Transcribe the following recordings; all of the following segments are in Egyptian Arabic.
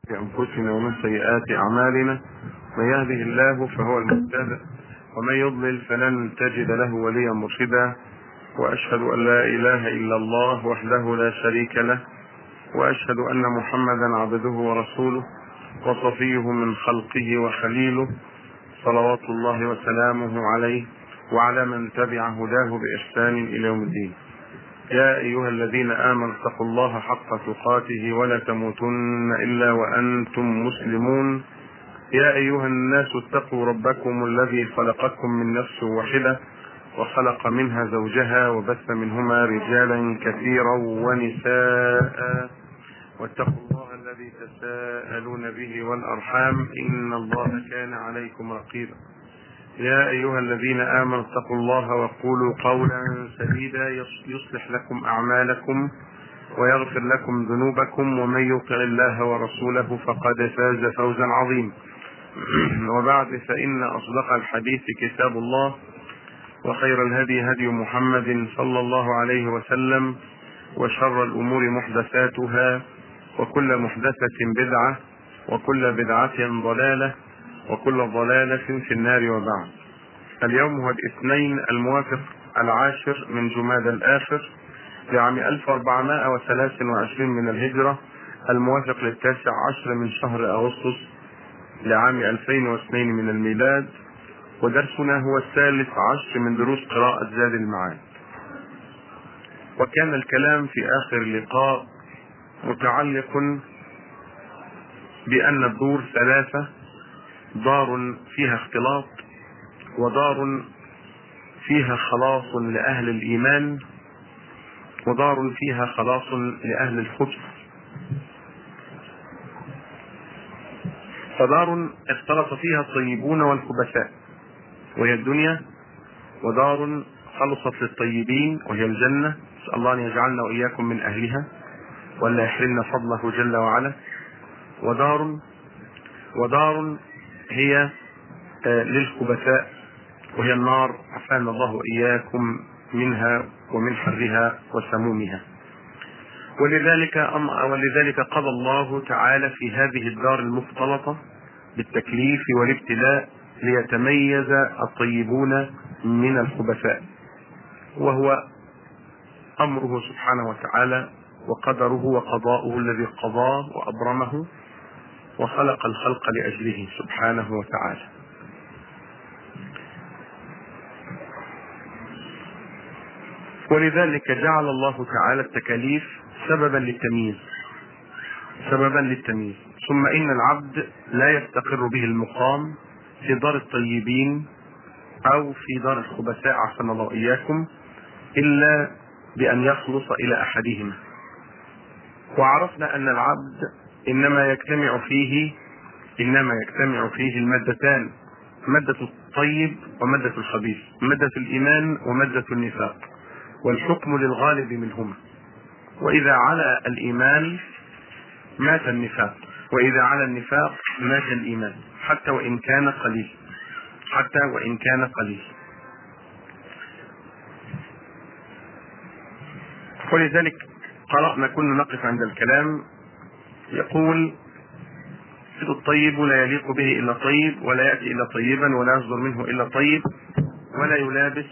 أنفسنا ومن سيئات أعمالنا من يهده الله فهو المهتد ومن يضلل فلن تجد له وليا مرشدا وأشهد أن لا إله إلا الله وحده لا شريك له وأشهد أن محمدا عبده ورسوله وصفيه من خلقه وخليله صلوات الله وسلامه عليه وعلى من تبع هداه بإحسان إلى يوم الدين يا أيها الذين آمنوا اتقوا الله حق تقاته ولا تموتن إلا وأنتم مسلمون يا أيها الناس اتقوا ربكم الذي خلقكم من نفس واحدة وخلق منها زوجها وبث منهما رجالا كثيرا ونساء واتقوا الله الذي تساءلون به والأرحام إن الله كان عليكم رقيبا يا أيها الذين آمنوا اتقوا الله وقولوا قولا سديدا يصلح لكم أعمالكم ويغفر لكم ذنوبكم ومن يطع الله ورسوله فقد فاز فوزا عظيما وبعد فإن أصدق الحديث كتاب الله وخير الهدي هدي محمد صلى الله عليه وسلم وشر الأمور محدثاتها وكل محدثة بدعة وكل بدعة ضلالة وكل ضلالة في النار وبعد اليوم هو الاثنين الموافق العاشر من جماد الآخر لعام 1423 من الهجرة الموافق للتاسع عشر من شهر أغسطس لعام 2002 من الميلاد ودرسنا هو الثالث عشر من دروس قراءة زاد المعاد وكان الكلام في آخر اللقاء متعلق بأن الدور ثلاثة دار فيها اختلاط ودار فيها خلاص لأهل الإيمان ودار فيها خلاص لأهل الخبث فدار اختلط فيها الطيبون والخبثاء وهي الدنيا ودار خلصت للطيبين وهي الجنة نسأل الله أن يجعلنا وإياكم من أهلها ولا يحرمنا فضله جل وعلا ودار ودار هي للخبثاء وهي النار عافانا الله واياكم منها ومن حرها وسمومها ولذلك ولذلك قضى الله تعالى في هذه الدار المختلطه بالتكليف والابتلاء ليتميز الطيبون من الخبثاء وهو امره سبحانه وتعالى وقدره وقضاؤه الذي قضاه وابرمه وخلق الخلق لاجله سبحانه وتعالى ولذلك جعل الله تعالى التكاليف سببا للتمييز سببا للتمييز ثم ان العبد لا يستقر به المقام في دار الطيبين او في دار الخبثاء عافانا الله اياكم الا بان يخلص الى احدهما وعرفنا ان العبد انما يجتمع فيه انما يجتمع فيه المادتان مادة الطيب ومادة الخبيث مادة الإيمان ومادة النفاق والحكم للغالب منهما وإذا على الإيمان مات النفاق وإذا على النفاق مات الإيمان حتى وإن كان قليل حتى وإن كان قليل ولذلك قرأنا كنا نقف عند الكلام يقول الطيب لا يليق به الا طيب ولا ياتي الا طيبا ولا يصدر منه الا طيب ولا يلابس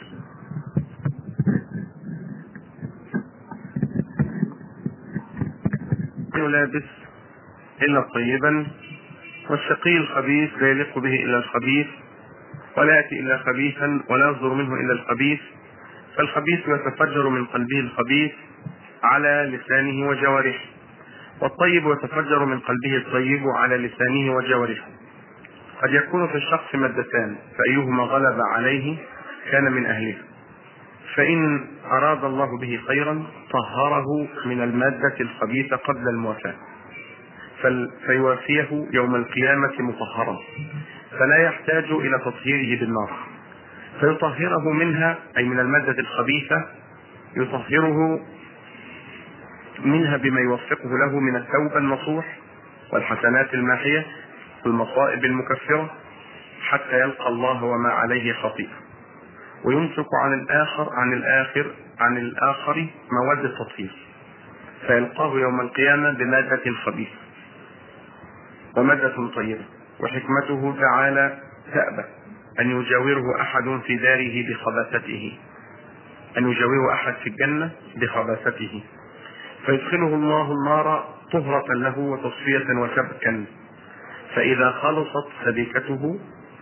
يلابس الا طيبا والشقي الخبيث لا يليق به الا الخبيث ولا ياتي الا خبيثا ولا يصدر منه الا الخبيث فالخبيث يتفجر من قلبه الخبيث على لسانه وجوارحه والطيب يتفجر من قلبه الطيب على لسانه وجوارحه قد يكون في الشخص مادتان فأيهما غلب عليه كان من أهله فإن أراد الله به خيرا طهره من المادة الخبيثة قبل الموافاة فيوافيه يوم القيامة مطهرا فلا يحتاج إلى تطهيره بالنار فيطهره منها أي من المادة الخبيثة يطهره منها بما يوفقه له من التوبة النصوح والحسنات الماحية والمصائب المكفرة حتى يلقى الله وما عليه خطيئة ويمسك عن الآخر عن الآخر عن الآخر مواد التطهير فيلقاه يوم القيامة بمادة خبيثة ومادة طيبة وحكمته تعالى تأبى أن يجاوره أحد في داره بخباثته أن يجاوره أحد في الجنة بخباثته فيدخله الله النار طهرة له وتصفية وسبكا فإذا خلصت سبيكته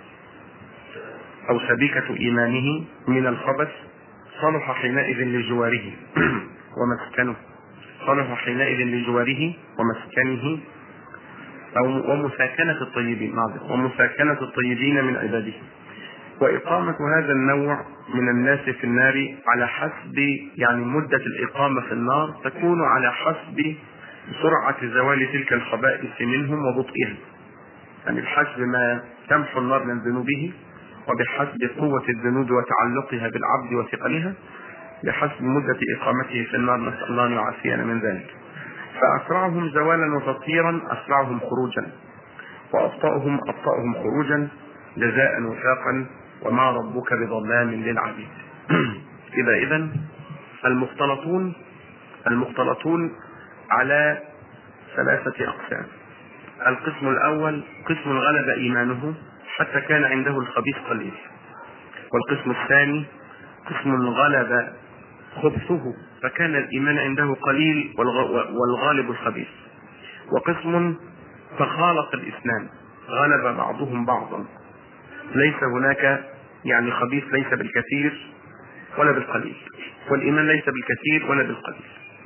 أو سبيكة إيمانه من الخبث صلح حينئذ لجواره ومسكنه صلح حينئذ لجواره ومسكنه أو ومساكنة الطيبين نعم ومساكنة الطيبين من عباده وإقامة هذا النوع من الناس في النار على حسب يعني مدة الإقامة في النار تكون على حسب سرعة زوال تلك الخبائث منهم وبطئها يعني بحسب ما تمحو النار من ذنوبه وبحسب قوة الذنوب وتعلقها بالعبد وثقلها بحسب مدة إقامته في النار نسأل الله أن يعافينا من ذلك فأسرعهم زوالا وتطهيرا أسرعهم خروجا وأبطأهم أبطأهم خروجا جزاء وفاقا وما ربك بظلام للعبيد إذا إذا المختلطون المختلطون على ثلاثة أقسام القسم الأول قسم غلب إيمانه حتى كان عنده الخبيث قليل والقسم الثاني قسم غلب خبثه فكان الإيمان عنده قليل والغالب الخبيث وقسم تخالط الإسلام غلب بعضهم بعضا ليس هناك يعني خبيث ليس بالكثير ولا بالقليل والإيمان ليس بالكثير ولا بالقليل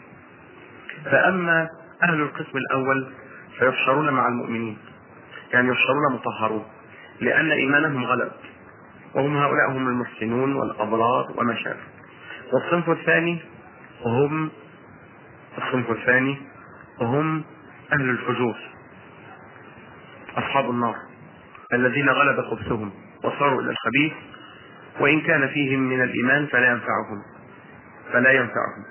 فأما أهل القسم الأول فيحشرون مع المؤمنين يعني يحشرون مطهرون لأن إيمانهم غلب وهم هؤلاء هم المحسنون والأبرار وما شابه والصنف الثاني هم الصنف الثاني هم أهل الفجور أصحاب النار الذين غلب خبثهم وصاروا إلى الخبيث وإن كان فيهم من الإيمان فلا ينفعهم فلا ينفعهم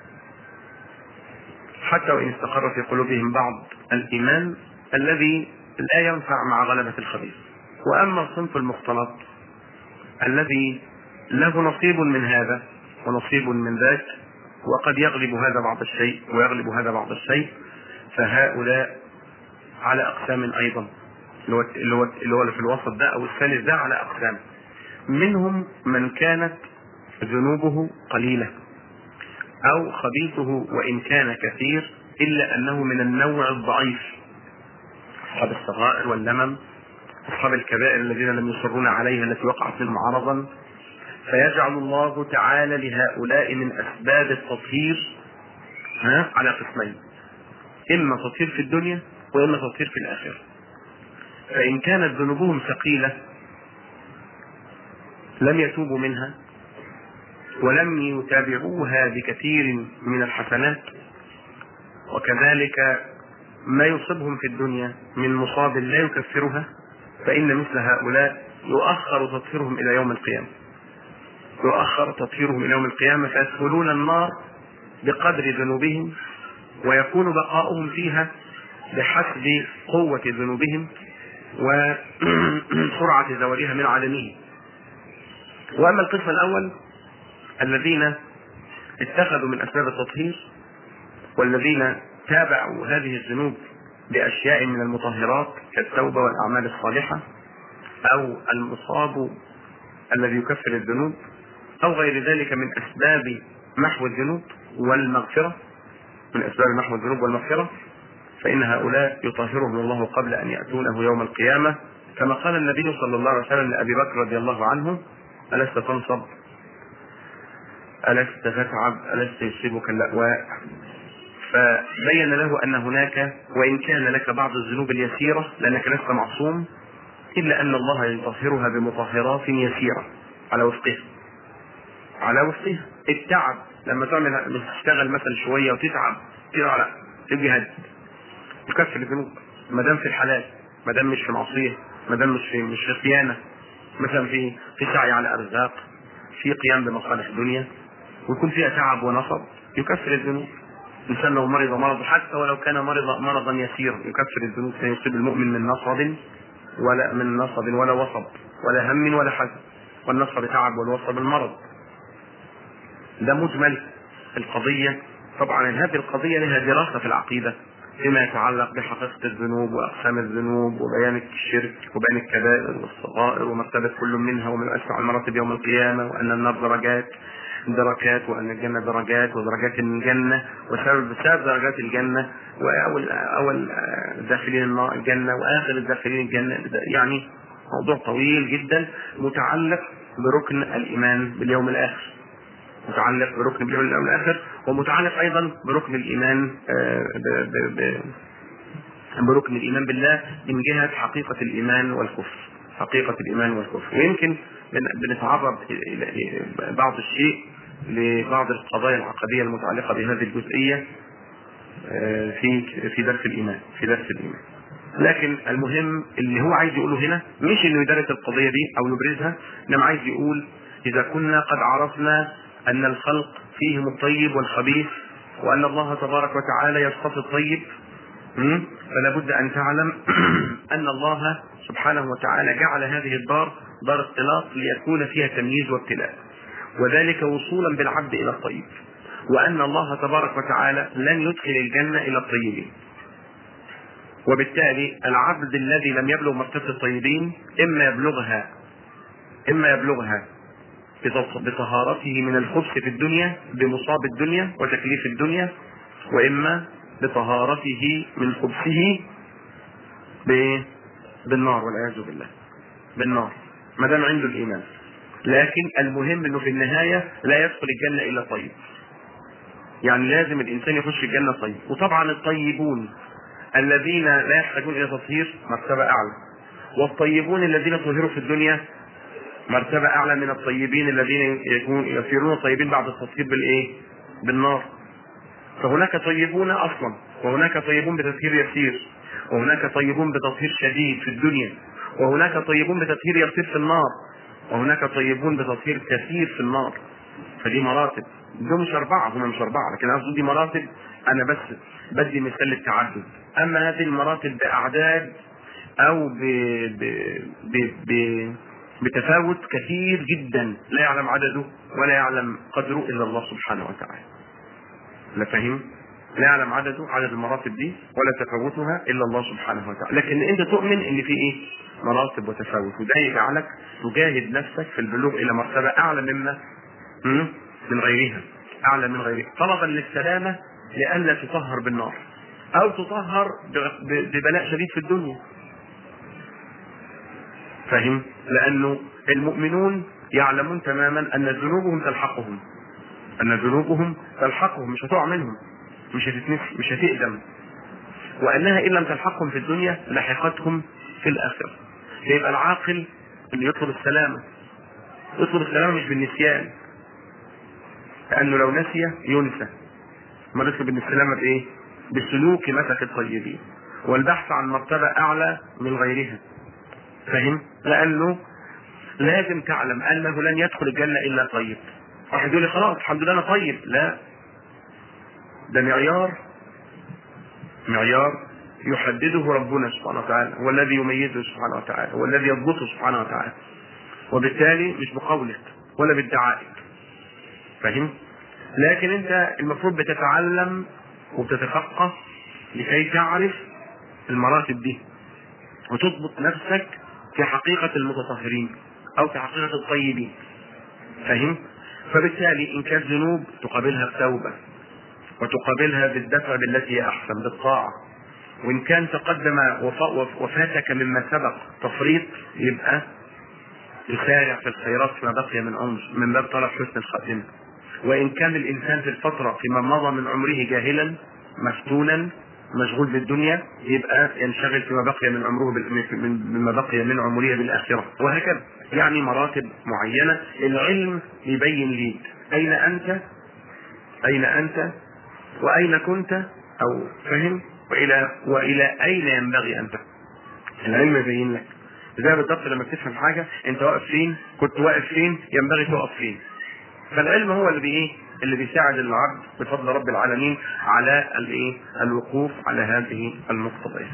حتى وإن استقر في قلوبهم بعض الإيمان الذي لا ينفع مع غلبة الخبيث وأما الصنف المختلط الذي له نصيب من هذا ونصيب من ذاك وقد يغلب هذا بعض الشيء ويغلب هذا بعض الشيء فهؤلاء على أقسام أيضا اللي هو اللي هو اللي هو في الوسط ده أو الثالث ده على أقسام منهم من كانت ذنوبه قليلة أو خبيثه وإن كان كثير إلا أنه من النوع الضعيف أصحاب الصغائر واللمم أصحاب الكبائر الذين لم يصرون عليها التي وقعت منهم عرضا فيجعل الله تعالى لهؤلاء من أسباب التطهير ها على قسمين إما تطهير في الدنيا وإما تطهير في الآخرة فإن كانت ذنوبهم ثقيلة لم يتوبوا منها ولم يتابعوها بكثير من الحسنات وكذلك ما يصيبهم في الدنيا من مصاب لا يكفرها فإن مثل هؤلاء يؤخر تطهيرهم إلى يوم القيامة يؤخر تطهيرهم إلى يوم القيامة فيدخلون النار بقدر ذنوبهم ويكون بقاؤهم فيها بحسب قوة ذنوبهم وسرعة زوالها من عدمه وأما القسم الأول الذين اتخذوا من أسباب التطهير والذين تابعوا هذه الذنوب بأشياء من المطهرات كالتوبة والأعمال الصالحة أو المصاب الذي يكفر الذنوب أو غير ذلك من أسباب محو الذنوب والمغفرة من أسباب محو الذنوب والمغفرة فإن هؤلاء يطهرهم الله قبل أن يأتونه يوم القيامة كما قال النبي صلى الله عليه وسلم لأبي بكر رضي الله عنه ألست تنصب ألست تتعب ألست يصيبك اللأواء فبين له أن هناك وإن كان لك بعض الذنوب اليسيرة لأنك لست معصوم إلا أن الله يطهرها بمطهرات يسيرة على وفقها على وفقها التعب لما تعمل تشتغل مثلا شوية وتتعب ترى لا تجهد تكفر الذنوب ما دام في الحلال ما دام مش في معصية ما دام مش في مش في خيانة مثلا في في سعي على أرزاق في قيام بمصالح الدنيا ويكون فيها تعب ونصب يكفر الذنوب الانسان لو مرض مرض حتى ولو كان مرض مرضا يسيرا يكفر الذنوب فيصيب المؤمن من نصب ولا من نصب ولا وصب ولا هم ولا حزن والنصب تعب والوصب المرض ده مجمل القضية طبعا هذه القضية لها دراسة في العقيدة فيما يتعلق بحقيقة الذنوب وأقسام الذنوب وبيان الشرك وبيان الكبائر والصغائر ومرتبة كل منها ومن أسمع المراتب يوم القيامة وأن النار درجات دركات وان الجنه درجات ودرجات الجنه وسبب بسبب درجات الجنه واول اول داخلين الجنه واخر الداخلين الجنه يعني موضوع طويل جدا متعلق بركن الايمان باليوم الاخر متعلق بركن باليوم الاخر ومتعلق ايضا بركن الايمان ب ب ب بركن الايمان بالله من جهه حقيقه الايمان والكفر حقيقه الايمان والكفر ويمكن بنتعرض الى بعض الشيء لبعض القضايا العقديه المتعلقه بهذه الجزئيه في في درس الايمان في درس الايمان لكن المهم اللي هو عايز يقوله هنا مش انه يدرس القضيه دي او يبرزها انما عايز يقول اذا كنا قد عرفنا ان الخلق فيهم الطيب والخبيث وان الله تبارك وتعالى يصطفي الطيب فلا بد ان تعلم ان الله سبحانه وتعالى جعل هذه الدار دار اختلاط ليكون فيها تمييز وابتلاء وذلك وصولا بالعبد الى الطيب وان الله تبارك وتعالى لن يدخل الجنه الى الطيبين وبالتالي العبد الذي لم يبلغ مرتبه الطيبين اما يبلغها اما يبلغها بطهارته من الخبث في الدنيا بمصاب الدنيا وتكليف الدنيا واما بطهارته من خبثه بالنار والعياذ بالله بالنار ما دام عنده الايمان لكن المهم انه في النهايه لا يدخل الجنه الا طيب يعني لازم الانسان يخش الجنه طيب وطبعا الطيبون الذين لا يحتاجون الى تطهير مرتبه اعلى والطيبون الذين طهروا في الدنيا مرتبه اعلى من الطيبين الذين يكون يصيرون طيبين بعد التطهير بالايه؟ بالنار فهناك طيبون اصلا وهناك طيبون بتطهير يسير وهناك طيبون بتطهير شديد في الدنيا وهناك طيبون بتطهير يسير في النار وهناك طيبون بتطهير كثير في النار فدي مراتب دول مش أربعة هم مش أربعة لكن أقصد دي مراتب أنا بس بدي مثال للتعدد أما هذه المراتب بأعداد أو ب... ب... ب... ب... بتفاوت كثير جدا لا يعلم عدده ولا يعلم قدره إلا الله سبحانه وتعالى لا فاهم؟ لا يعلم عدده عدد المراتب دي ولا تفاوتها الا الله سبحانه وتعالى لكن انت تؤمن ان في ايه مراتب وتفاوت وده يجعلك تجاهد نفسك في البلوغ الى مرتبه اعلى مما من غيرها اعلى من غيرها طلبا للسلامه لئلا تطهر بالنار او تطهر ببلاء شديد في الدنيا فهم لانه المؤمنون يعلمون تماما ان ذنوبهم تلحقهم ان ذنوبهم تلحقهم مش هتقع منهم مش هتتنسي مش هتقدم وانها ان لم تلحقهم في الدنيا لحقتهم في الاخره فيبقى العاقل اللي يطلب السلامه يطلب السلامه مش بالنسيان لانه لو نسي ينسى ما يطلب السلامه بايه؟ بسلوك مسك الطيبين والبحث عن مرتبه اعلى من غيرها فهم؟ لانه لازم تعلم انه لن يدخل الجنه الا طيب واحد يقول لي خلاص الحمد لله انا طيب لا ده معيار معيار يحدده ربنا سبحانه وتعالى هو الذي يميزه سبحانه وتعالى هو الذي يضبطه سبحانه وتعالى وبالتالي مش بقولك ولا بادعائك فاهم لكن انت المفروض بتتعلم وبتتفقه لكي تعرف المراتب دي وتضبط نفسك في حقيقة المتطهرين أو في حقيقة الطيبين فاهم؟ فبالتالي إن كانت ذنوب تقابلها بتوبة وتقابلها بالدفع بالتي هي احسن بالطاعه وان كان تقدم وفاتك مما سبق تفريط يبقى يسارع في الخيرات فيما بقي من عمر من باب طلب حسن الخاتمه وان كان الانسان في الفتره فيما مضى من عمره جاهلا مفتونا مشغول بالدنيا يبقى ينشغل فيما بقي من عمره مما بقي من عمره بالاخره وهكذا يعني مراتب معينه العلم يبين لي اين انت اين انت واين كنت او فهم والى والى اين ينبغي ان تكون العلم يبين لك زي بالضبط لما تفهم حاجه انت واقف فين كنت واقف فين ينبغي تقف فين فالعلم هو اللي بايه اللي بيساعد العبد بفضل رب العالمين على الايه الوقوف على هذه المقتضيات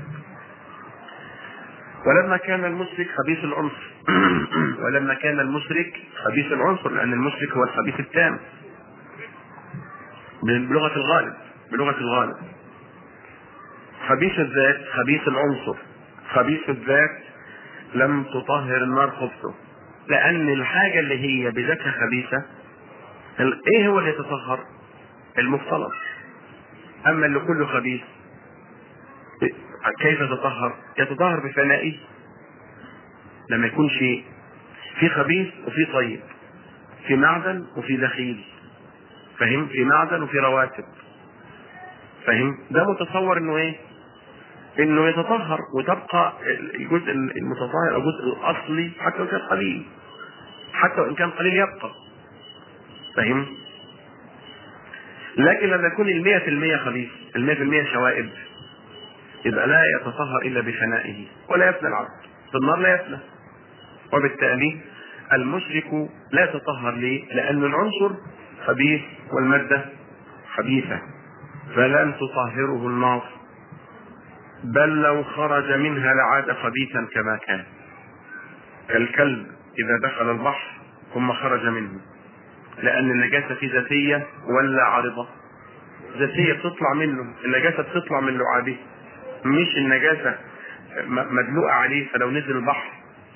ولما كان المشرك خبيث العنصر ولما كان المشرك خبيث العنصر لان المشرك هو الخبيث التام بلغه الغالب بلغه الغالب خبيث الذات خبيث العنصر خبيث الذات لم تطهر النار خبثه لان الحاجه اللي هي بذاتها خبيثه ايه هو اللي يتطهر المختلط اما اللي كله خبيث كيف يتطهر يتطهر بفنائه لما يكون شيء في خبيث وفي طيب في معدن وفي دخيل فهم في معدن وفي رواتب فهم ده متصور انه ايه انه يتطهر وتبقى الجزء المتطهر او الجزء الاصلي حتى وان كان قليل حتى وان كان قليل يبقى فهم لكن لما يكون المية في المية خبيث المية في المية شوائب يبقى لا يتطهر الا بفنائه ولا يفنى العبد في النار لا يفنى وبالتالي المشرك لا يتطهر ليه؟ لأن العنصر خبيث والمادة خبيثة فلن تطهره النار بل لو خرج منها لعاد خبيثا كما كان كالكلب إذا دخل البحر ثم خرج منه لأن النجاسة في ذاتية ولا عارضة ذاتية بتطلع منه النجاسة بتطلع من لعابه مش النجاسة مدلوقة عليه فلو نزل البحر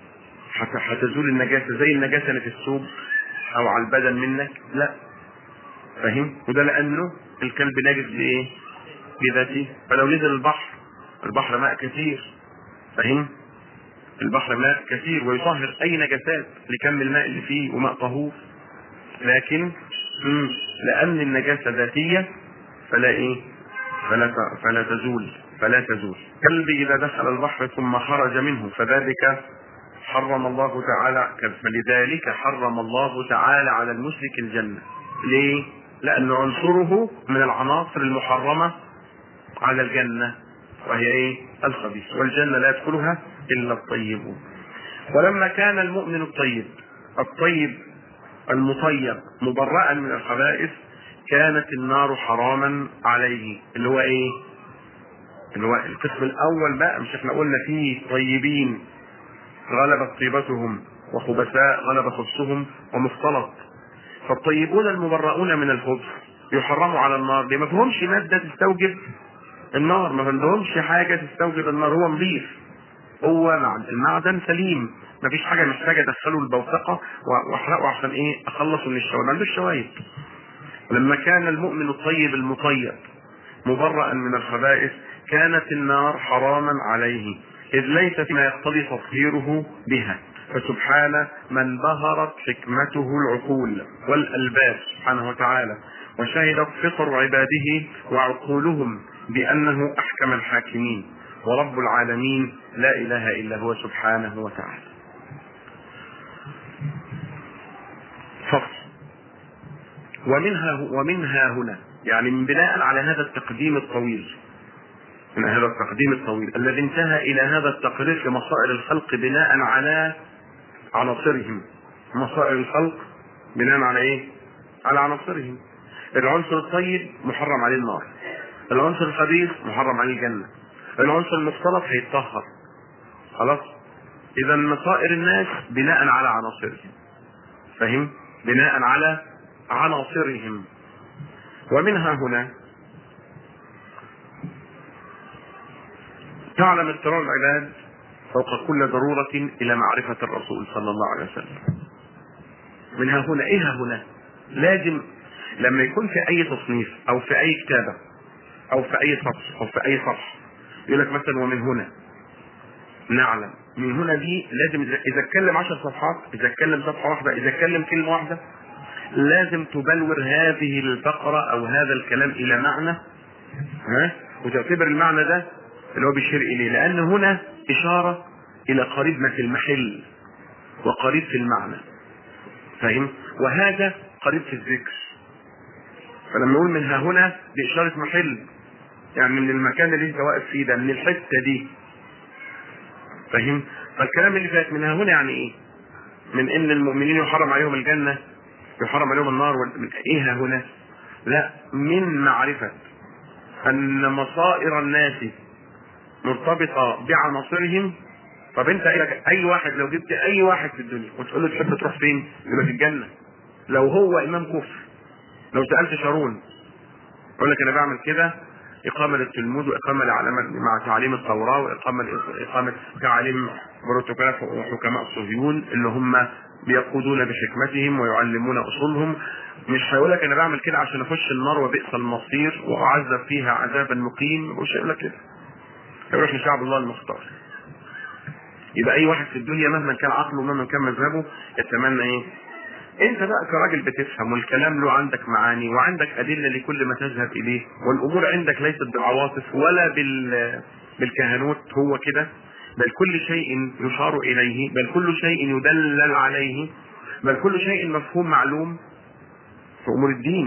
هتزول النجاسة زي النجاسة اللي في الثوب أو على البدن منك لا فاهم وده لأنه الكلب نجس بإيه؟ بذاته فلو نزل البحر البحر ماء كثير فاهم؟ البحر ماء كثير ويطهر أي نجاسات لكم الماء اللي فيه وماء طهور لكن مم. لأن النجاسة ذاتية فلا إيه؟ فلا فلا تزول فلا تزول كلب إذا دخل البحر ثم خرج منه فذلك حرم الله تعالى فلذلك حرم الله تعالى على المشرك الجنة ليه؟ لأن عنصره من العناصر المحرمة على الجنة وهي ايه؟ الخبيث والجنة لا يدخلها إلا الطيبون ولما كان المؤمن الطيب الطيب المطيب مبرأ من الخبائث كانت النار حراما عليه اللي هو ايه؟ اللي هو القسم الأول بقى مش احنا قلنا فيه طيبين غلبت طيبتهم وخبثاء غلب خبثهم ومختلط فالطيبون المبرؤون من الخبث يحرموا على النار ليه ما فيهمش مادة تستوجب النار ما عندهمش حاجة تستوجب النار هو نظيف هو المعدن سليم ما فيش حاجة محتاجة ادخله البوثقة واحرقه عشان ايه اخلصه من الشوائب ما عندوش شوائب لما كان المؤمن الطيب المطيب مبرأ من الخبائث كانت النار حراما عليه إذ ليس فيما يقتضي تطهيره بها فسبحان من بهرت حكمته العقول والألباب سبحانه وتعالى وشهدت فطر عباده وعقولهم بأنه أحكم الحاكمين ورب العالمين لا إله إلا هو سبحانه وتعالى فصل ومنها ومنها هنا يعني من بناء على هذا التقديم الطويل من هذا التقديم الطويل الذي انتهى الى هذا التقرير في مصائر الخلق بناء على عناصرهم مصائر الخلق بناء على ايه على عناصرهم العنصر الطيب محرم عليه النار العنصر الخبيث محرم عليه الجنة العنصر المختلط هيتطهر خلاص اذا مصائر الناس بناء على عناصرهم فهم بناء على عناصرهم ومنها هنا تعلم اضطرار العباد فوق كل ضرورة إلى معرفة الرسول صلى الله عليه وسلم منها هنا إيه هنا لازم لما يكون في أي تصنيف أو في أي كتابة أو في أي سطر أو في أي صفحة يقول لك مثلا ومن هنا نعلم من هنا دي لازم إذا اتكلم عشر صفحات إذا اتكلم صفحة واحدة إذا اتكلم كلمة واحدة لازم تبلور هذه الفقرة أو هذا الكلام إلى معنى ها وتعتبر المعنى ده اللي هو بيشير اليه لان هنا اشاره الى قريب ما في المحل وقريب في المعنى فاهم وهذا قريب في الذكر فلما نقول من ها هنا دي اشاره محل يعني من المكان اللي انت واقف فيه ده من الحته دي فاهم فالكلام اللي فات من ها هنا يعني ايه من ان المؤمنين يحرم عليهم الجنه يحرم عليهم النار من ايه ها هنا لا من معرفه ان مصائر الناس مرتبطه بعناصرهم طب انت اي واحد لو جبت اي واحد في الدنيا وتقول له تحب تروح فين؟ يبقى في الجنه. لو هو امام كفر لو سالت شارون يقول لك انا بعمل كده إقامة للتلمود وإقامة لعلامة مع تعليم التوراة وإقامة إقامة تعليم بروتوكولات وحكماء الصهيون اللي هم بيقودون بحكمتهم ويعلمون أصولهم مش هيقول لك أنا بعمل كده عشان أخش النار وبئس المصير وأعذب فيها عذابا مقيم مش هيقول لك كده يروح لشعب الله المختار يبقى أي واحد في الدنيا مهما كان عقله ومهما كان مذهبه يتمنى إيه؟ انت بقى كراجل بتفهم والكلام له عندك معاني وعندك ادله لكل ما تذهب اليه والامور عندك ليست بالعواطف ولا بال بالكهنوت هو كده بل كل شيء يشار اليه بل كل شيء يدلل عليه بل كل شيء مفهوم معلوم في امور الدين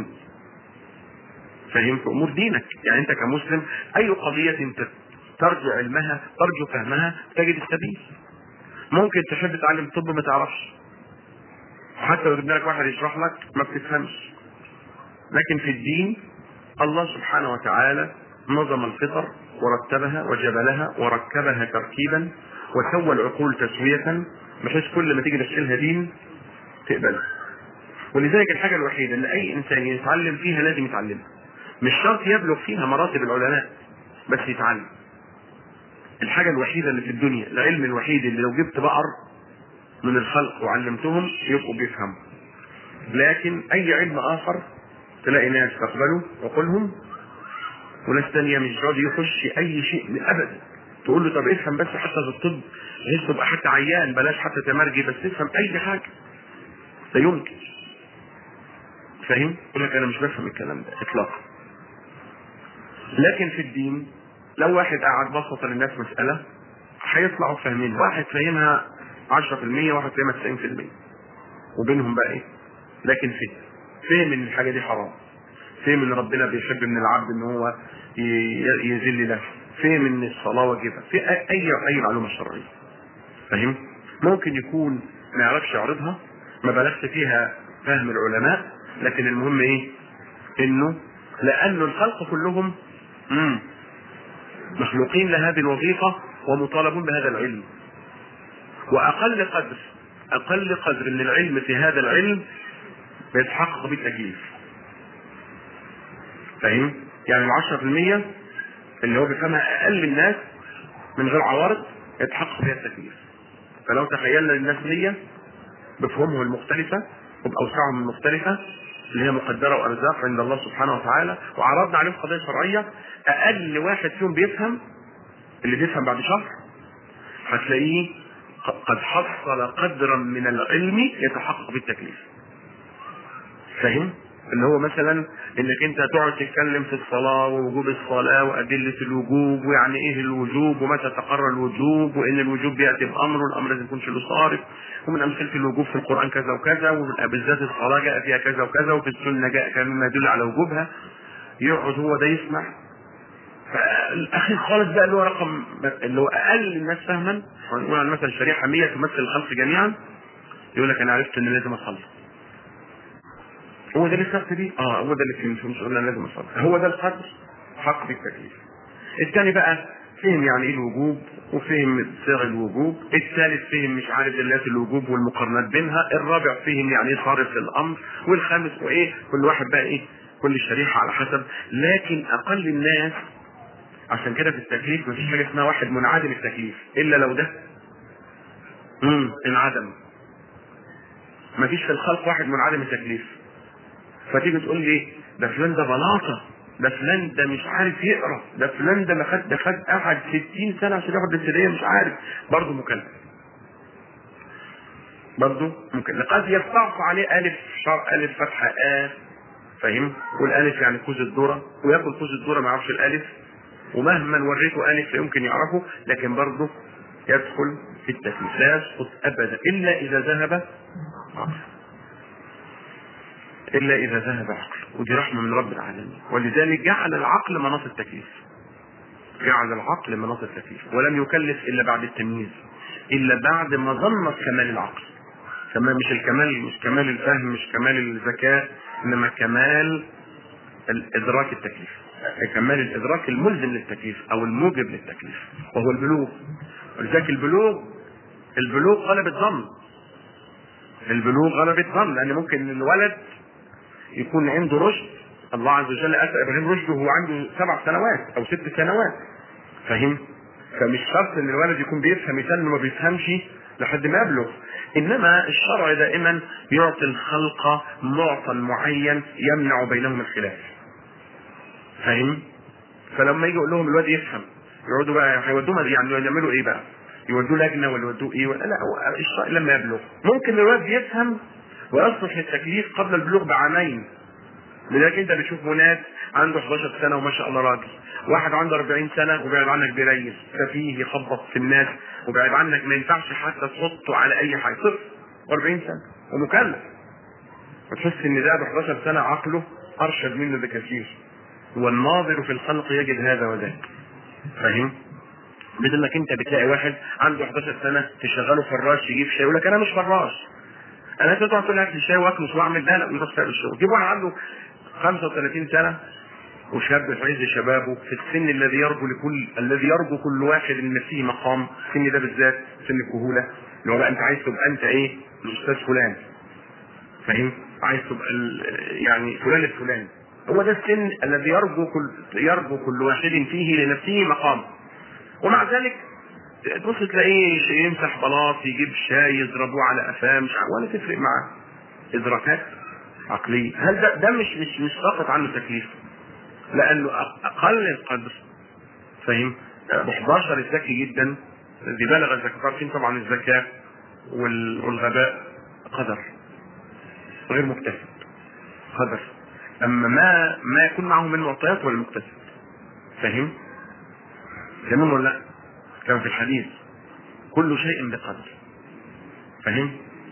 فاهم في امور دينك يعني انت كمسلم اي قضيه ترجو علمها ترجو فهمها تجد السبيل ممكن تحب تتعلم طب ما تعرفش حتى لو جبنا لك واحد يشرح لك ما بتفهمش لكن في الدين الله سبحانه وتعالى نظم الفطر ورتبها وجبلها وركبها تركيبا وسوى العقول تسوية بحيث كل ما تيجي تشيلها دين تقبلها ولذلك الحاجة الوحيدة اللي أي إنسان يتعلم فيها لازم يتعلمها مش شرط يبلغ فيها مراتب العلماء بس يتعلم الحاجة الوحيدة اللي في الدنيا العلم الوحيد اللي لو جبت بقر من الخلق وعلمتهم يبقوا بيفهموا لكن اي علم اخر تلاقي ناس تقبله عقولهم وناس تانية مش راضي يخش اي شيء من ابدا تقول له طب افهم بس حتى في الطب بحيث تبقى حتى عيان بلاش حتى تمرجي بس افهم اي حاجه لا يمكن فاهم؟ يقول لك انا مش بفهم الكلام ده اطلاقا لكن في الدين لو واحد قعد بسط للناس مساله هيطلعوا فاهمين واحد فاهمها 10% واحد فاهمها 90% وبينهم بقى ايه؟ لكن فهم فهم ان الحاجه دي حرام فهم ان ربنا بيحب من العبد ان هو ي- يذل له فهم ان الصلاه واجبه في أي- اي اي معلومه شرعيه فاهم؟ ممكن يكون ما يعرفش يعرضها ما بلغش فيها فهم العلماء لكن المهم ايه؟ انه لأن الخلق كلهم مم. مخلوقين لهذه الوظيفة ومطالبون بهذا العلم وأقل قدر أقل قدر من العلم في هذا العلم بيتحقق بالتكليف فاهم؟ يعني العشرة في المية اللي هو بيفهمها أقل الناس من غير عوارض يتحقق فيها التكليف فلو تخيلنا الناس مية بفهمهم المختلفة وبأوساعهم المختلفة اللي هي مقدرة وأرزاق عند الله سبحانه وتعالى وعرضنا عليهم قضية شرعية أقل واحد فيهم بيفهم اللي بيفهم بعد شهر هتلاقيه قد حصل قدرا من العلم يتحقق بالتكليف فاهم؟ اللي هو مثلا انك انت تقعد تتكلم في الصلاه ووجوب الصلاه وادله الوجوب ويعني ايه الوجوب ومتى تقرر الوجوب وان الوجوب بياتي بامر والامر لازم يكونش له صارف ومن امثله الوجوب في القران كذا وكذا وبالذات الصلاه جاء فيها كذا وكذا وفي السنه جاء كذا مما يدل على وجوبها يقعد هو ده يسمع فالاخير خالص بقى اللي هو رقم اللي هو اقل الناس فهما هنقول عن مثلا شريحه 100 تمثل الخلق جميعا يقول لك انا عرفت ان لازم اصلي هو ده اللي خدت بيه؟ اه هو ده اللي في مش قلنا لازم اصلي هو ده القدر حق بالتكليف الثاني بقى فهم يعني ايه الوجوب وفهم صيغ الوجوب الثالث فهم مش عارف دلالات الوجوب والمقارنات بينها الرابع فهم يعني ايه صارف الامر والخامس وايه كل واحد بقى ايه كل شريحه على حسب لكن اقل الناس عشان كده في التكليف مفيش حاجه اسمها واحد منعدم التكليف الا لو ده امم انعدم مفيش في الخلق واحد منعدم التكليف فتيجي تقول لي ده فلان ده بلاطه ده فلان ده مش عارف يقرا ده فلان ده ما خد ده خد قعد 60 سنه عشان ياخد الابتدائيه مش عارف برضه مكلف برضه ممكن قد يستعصى عليه الف شر الف فتحه ا فاهم والالف يعني كوز الذره وياكل كوز الذره ما يعرفش الالف ومهما وريته الف لا يمكن يعرفه لكن برضه يدخل في التكليف لا يسقط ابدا الا اذا ذهب عقله الا اذا ذهب عقله ودي رحمه من رب العالمين ولذلك جعل العقل مناص التكليف جعل العقل مناص التكليف ولم يكلف الا بعد التمييز الا بعد ما ظنت كمال العقل كمان مش الكمال مش كمال الفهم مش كمال الذكاء انما كمال الادراك التكليف كمال الادراك الملزم للتكليف او الموجب للتكليف وهو البلوغ ولذلك البلوغ البلوغ غلب الظن البلوغ غلب الظن لان ممكن الولد يكون عنده رشد الله عز وجل اتى ابراهيم رشده وهو عنده سبع سنوات او ست سنوات فاهم فمش شرط ان الولد يكون بيفهم يسال ما بيفهمش لحد ما يبلغ انما الشرع دائما يعطي الخلق معطى معين يمنع بينهم الخلاف فاهم فلما يجي يقول لهم الواد يفهم يقعدوا بقى هيودوه يعني يعملوا ايه بقى يودوه لجنه ولا يودوه ايه ولا لا هو الشرع لما يبلغ ممكن الواد يفهم ويصلح التكليف قبل البلوغ بعامين لذلك انت بتشوف ناس عنده 11 سنه وما شاء الله راجل واحد عنده 40 سنه وبعد عنك بيريس ففيه يخبط في الناس وبعد عنك ما ينفعش حتى تحطه على اي حاجه صفر 40 سنه ومكلف وتحس ان ده ب 11 سنه عقله ارشد منه بكثير والناظر في الخلق يجد هذا وذاك فاهم؟ مثل انك انت بتلاقي واحد عنده 11 سنه تشغله فراش يجيب شاي يقول لك انا مش فراش انا لازم تقعد تقول اكل شاي واكنس واعمل ده لا ويروح سايب الشغل جيب واحد عنده 35 سنه وشاب في عز شبابه في السن الذي يرجو لكل الذي يرجو كل واحد ان فيه مقام السن ده بالذات سن الكهوله اللي هو بقى انت عايز تبقى انت ايه الاستاذ فلان فاهم عايز تبقى يعني فلان الفلاني هو ده السن الذي يرجو كل يرجو كل واحد فيه لنفسه مقام ومع ذلك تبص تلاقيه يمسح بلاط يجيب شاي يضربوه على قفاه مش ولا تفرق معاه ادراكات عقليه هل ده ده مش مش مش ساقط عنه تكليف لانه اقل القدر فاهم ابو 11 الذكي جدا الذي بلغ الزكاه عارفين طبعا الذكاء والغباء قدر غير مكتسب قدر اما ما ما يكون معه من معطيات ولا مكتسب فاهم تمام ولا لا كما في الحديث كل شيء بقدر فاهم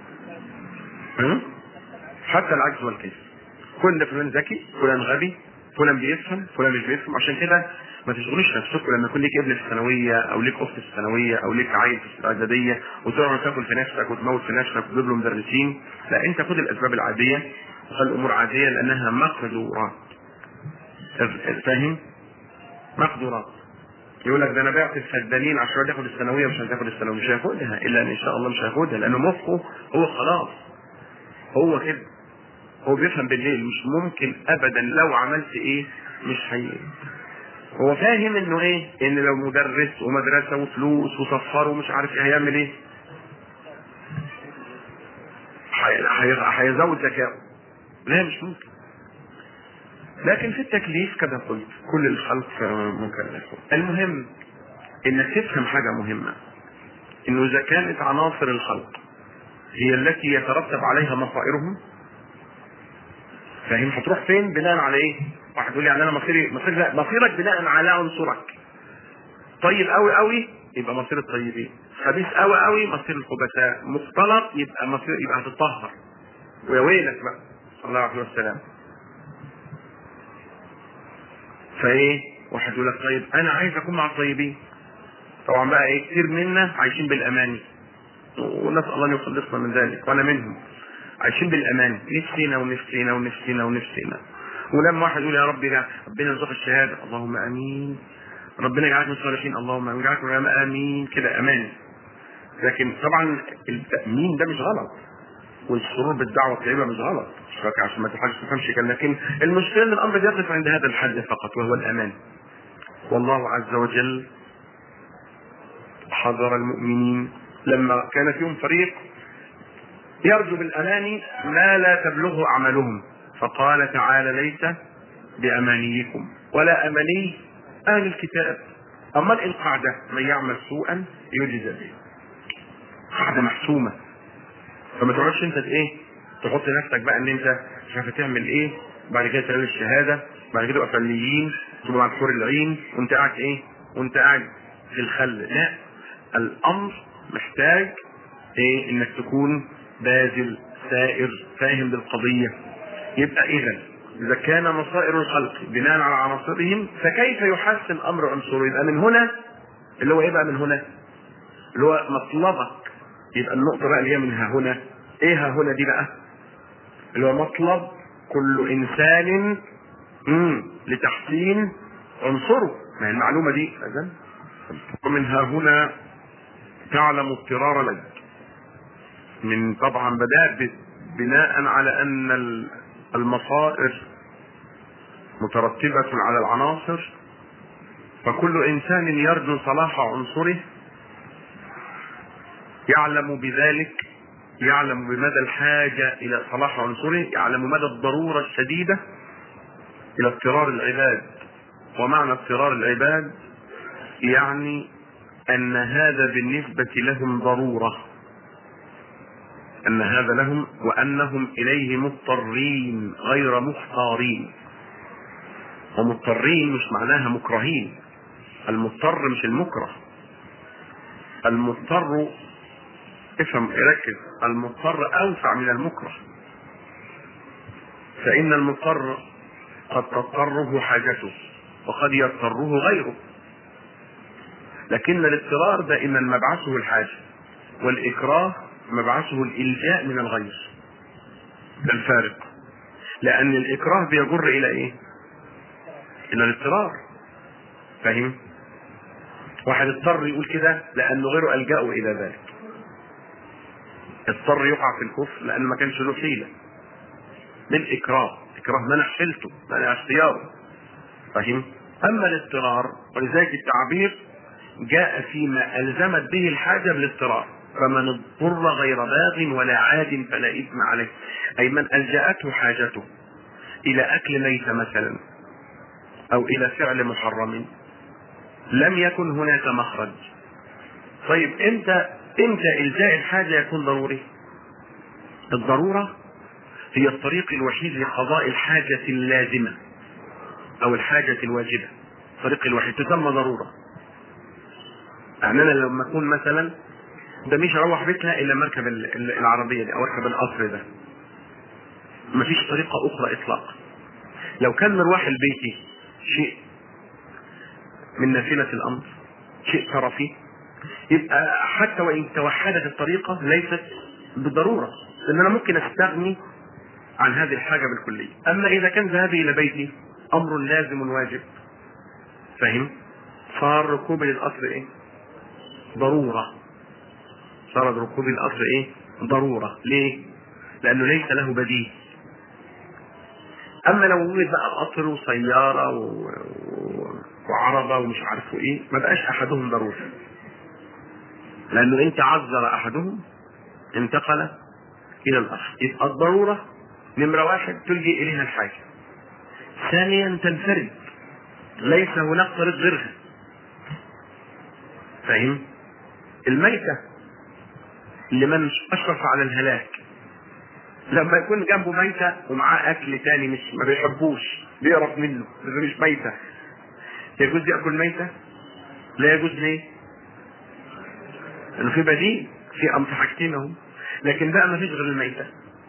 حتى العجز والكيف كل فلان ذكي فلان غبي فلان بيفهم فلان مش بيفهم عشان كده ما تشغلوش نفسكم لما يكون ليك ابن في الثانويه او ليك اخت في الثانويه او ليك عيل في الاعداديه وتقعد تاكل في نفسك وتموت في نفسك وتجيب له مدرسين لا انت خد الاسباب العاديه وخلي الامور عاديه لانها مقدورات فاهم؟ مقدورات يقول لك ده انا بعت الفدانين عشان ياخد الثانويه مش هتاخد الثانويه مش هياخدها الا ان شاء الله مش هياخدها لانه مخه هو خلاص هو كده هو بيفهم بالليل مش ممكن ابدا لو عملت ايه مش هي هو فاهم انه ايه ان لو مدرس ومدرسه وفلوس وسفر ومش عارف ايه هيعمل ايه هيزود ذكائه لا مش ممكن لكن في التكليف كما قلت كل الخلق مكلفون المهم انك تفهم حاجه مهمه انه اذا كانت عناصر الخلق هي التي يترتب عليها مصائرهم فاهم هتروح فين بناء على ايه؟ واحد يقول لي يعني انا مصيري مصير لا مصيرك بناء على عنصرك طيب قوي قوي يبقى مصير الطيبين خبيث قوي قوي مصير الخبثاء مختلط يبقى مصير يبقى هتتطهر ويا ويلك بقى صلى الله عليه وسلم فايه واحد يقول لك طيب انا عايز اكون مع الطيبين طبعا بقى ايه كتير منا عايشين بالاماني ونسال الله ان يخلصنا من ذلك وانا منهم عايشين بالامان نفسينا ونفسينا ونفسينا ونفسينا ولما واحد يقول يا رب ربنا يرزق الشهاده اللهم امين ربنا يجعلك من الصالحين اللهم امين يجعلك من امين كده امان لكن طبعا التامين ده مش غلط والسرور بالدعوه الطيبه مش غلط مش فاكر عشان ما تحاولش تفهمش كده لكن المشكله ان الامر يقف عند هذا الحد فقط وهو الامان والله عز وجل حذر المؤمنين لما كان فيهم فريق يرجو بالامان ما لا تبلغه اعمالهم فقال تعالى ليس بامانيكم ولا اماني اهل الكتاب اما القاعده من يعمل سوءا يجزى به قاعده محسومه فما تقعدش انت ايه تحط نفسك بقى ان انت مش عارف تعمل ايه بعد كده تعمل الشهاده بعد كده تبقى فنيين تبقى مع الحور العين وانت قاعد ايه وانت قاعد في الخل لا الامر محتاج ايه انك تكون باذل سائر فاهم بالقضيه يبقى اذا اذا كان مصائر الخلق بناء على عناصرهم فكيف يحسن امر عنصره يبقى من هنا اللي هو ايه بقى من هنا اللي هو مطلبك يبقى النقطة بقى اللي هي من ها هنا ايه ها هنا دي بقى اللي هو مطلب كل انسان مم. لتحسين عنصره ما هي المعلومة دي اذن ومن ها هنا تعلم اضطرار الأجل من طبعا بدأ بناء على ان المصائر مترتبة على العناصر فكل إنسان يرجو صلاح عنصره يعلم بذلك يعلم بمدى الحاجة إلى صلاح عنصره يعلم مدى الضرورة الشديدة إلى اضطرار العباد ومعنى اضطرار العباد يعني أن هذا بالنسبة لهم ضرورة أن هذا لهم وأنهم إليه مضطرين غير مختارين ومضطرين مش معناها مكرهين المضطر مش المكره المضطر افهم ركز المضطر اوسع من المكره فان المضطر قد تضطره حاجته وقد يضطره غيره لكن الاضطرار دائما مبعثه الحاجه والاكراه مبعثه الالجاء من الغير ده الفارق لان الاكراه بيجر الى ايه الى الاضطرار فاهم واحد اضطر يقول كده لانه غيره الجاه الى ذلك اضطر يقع في الكفر لان ما كانش له حيله بالاكراه اكراه منع حيلته منع اختياره فاهم اما الاضطرار ولذلك التعبير جاء فيما الزمت به الحاجه بالاضطرار فمن اضطر غير باغ ولا عاد فلا اثم عليه اي من الجاته حاجته الى اكل ميت مثلا او الى فعل محرم لم يكن هناك مخرج طيب امتى امتى الجاء الحاجه يكون ضروري الضروره هي الطريق الوحيد لقضاء الحاجه اللازمه او الحاجه الواجبه الطريق الوحيد تسمى ضروره يعني انا لما اكون مثلا ده مش اروح بيتها الا مركب العربيه دي او اركب القطر ده مفيش طريقه اخرى اطلاقا لو كان مروح البيت شيء من نافلة الأمر شيء طرفي يبقى حتى وإن توحدت الطريقة ليست بالضرورة لأن أنا ممكن أستغني عن هذه الحاجة بالكلية أما إذا كان ذهابي إلى بيتي أمر لازم واجب فهم صار ركوبي للقصر إيه ضرورة صار ركوبي القصر إيه ضرورة ليه لأنه ليس له بديل أما لو وجد بقى قطر وسيارة و... وعربة ومش عارفه ايه ما بقاش احدهم ضروري لانه انت عذر احدهم انتقل الى الاخر يبقى الضرورة نمرة واحد تلجي اليها الحاجة ثانيا تنفرد ليس هناك طريق غيرها فاهم الميتة لمن اشرف على الهلاك لما يكون جنبه ميتة ومعاه اكل تاني مش ما بيحبوش بيقرف منه بس مش ميتة يجوز ياكل ميتة لا يجوز ليه لانه في بديل في امر حاجتين اهو لكن بقى ما فيش غير الميتة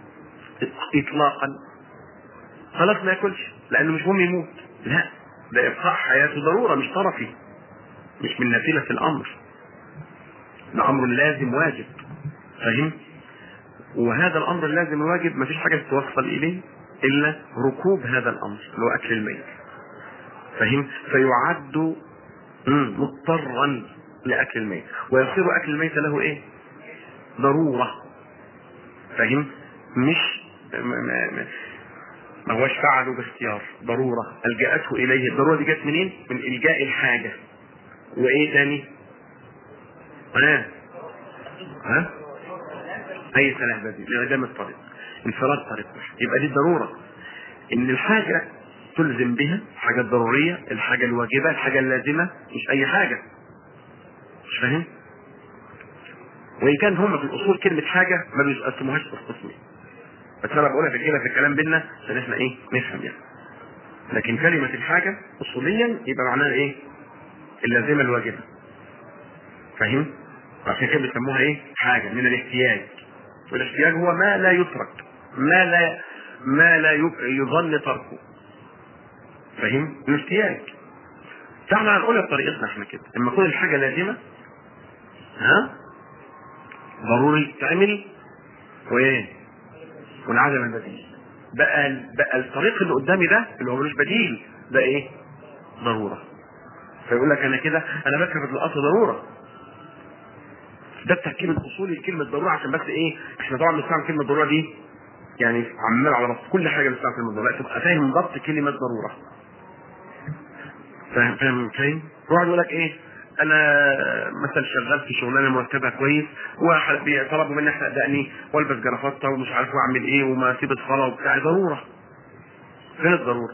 اطلاقا خلاص ما ياكلش لانه مش مهم يموت لا ده ابقاء حياته ضروره مش طرفي مش من نافله الامر ده امر لازم واجب فاهم وهذا الامر اللازم الواجب ما فيش حاجه تتوصل اليه الا ركوب هذا الامر اللي هو اكل الميت فاهم فيعد مضطرا لاكل الميت ويصير اكل الميت له ايه ضروره فاهم مش ما, ما, ما هوش فعله باختيار ضروره الجاته اليه الضروره دي جت منين من الجاء الحاجه وايه تاني ها ها اي سلاح بديل لانعدام الطريق انفراد طريق يبقى دي الضروره ان الحاجه تلزم بها الحاجه الضروريه الحاجه الواجبه الحاجه اللازمه مش اي حاجه مش فاهم وان كان هم في الاصول كلمه حاجه ما بيقسموهاش قسمين بس انا بقولها في كده في الكلام بينا عشان احنا ايه نفهم يعني لكن كلمه الحاجه اصوليا يبقى معناها ايه اللازمه الواجبه فاهم عشان كده بيسموها ايه حاجه من الاحتياج والاحتياج هو ما لا يترك ما لا ما لا يظن تركه فاهم الاحتياج فاحنا هنقولها بطريقتنا احنا كده لما تكون الحاجه لازمه ها ضروري تعمل وايه والعدم البديل بقى بقى الطريق اللي قدامي ده اللي هو ملوش بديل ده ايه ضروره فيقول لك انا كده انا بكتب الاصل ضروره ده التركيب الاصولي لكلمه ضروره عشان بس ايه احنا طبعا بنستعمل كلمه ضروره دي يعني عمال على رص كل حاجه بنستعمل كلمه ضروره لا تبقى فاهم ضبط كلمه ضروره فاهم فاهم فاهم واحد يقول لك ايه انا مثلا شغال في شغلانه مرتبها كويس وطلبوا مني احرق دقني والبس جرافطه ومش عارف اعمل ايه وما اسيب الصلاه وبتاع ضروره فين الضروره؟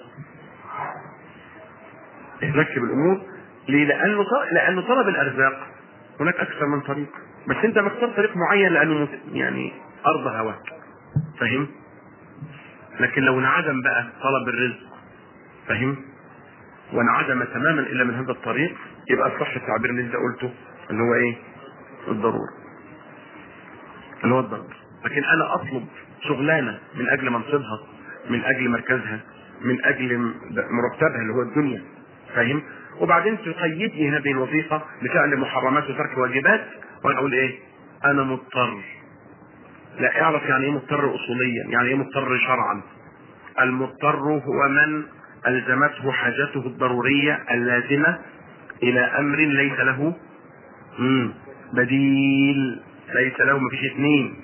ركب الامور ليه؟ لانه لانه طلب الارزاق هناك اكثر من طريق بس انت مختار طريق معين لانه يعني ارض هواك فاهم؟ لكن لو انعدم بقى طلب الرزق فاهم؟ وانعدم تماما الا من هذا الطريق يبقى صح التعبير اللي انت قلته اللي هو ايه؟ الضروره. اللي هو الضروره. لكن انا اطلب شغلانه من اجل منصبها من اجل مركزها من اجل مرتبها اللي هو الدنيا فاهم؟ وبعدين تقيدني هذه الوظيفه بفعل محرمات وترك واجبات وانا اقول ايه؟ انا مضطر. لا اعرف يعني ايه مضطر اصوليا، يعني ايه مضطر شرعا. المضطر هو من الزمته حاجته الضروريه اللازمه الى امر ليس له مم. بديل ليس له مفيش اثنين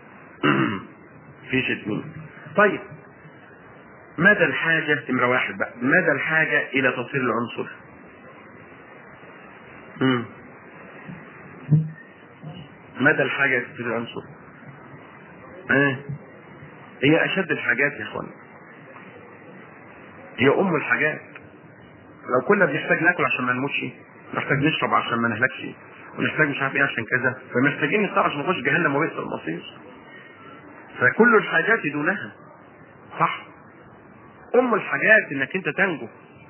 مفيش اثنين طيب مدى الحاجة نمرة واحد بقى مدى الحاجة إلى تطهير العنصر مم. مدى الحاجة إلى تطهير العنصر آه. هي أشد الحاجات يا إخوان هي أم الحاجات لو كنا بنحتاج ناكل عشان ما نموتش نحتاج نشرب عشان ما نهلكش ونحتاج مش عارف ايه عشان كذا فمحتاجين نطلع عشان نخش جهنم وبئس المصير فكل الحاجات دونها صح ام الحاجات انك انت تنجو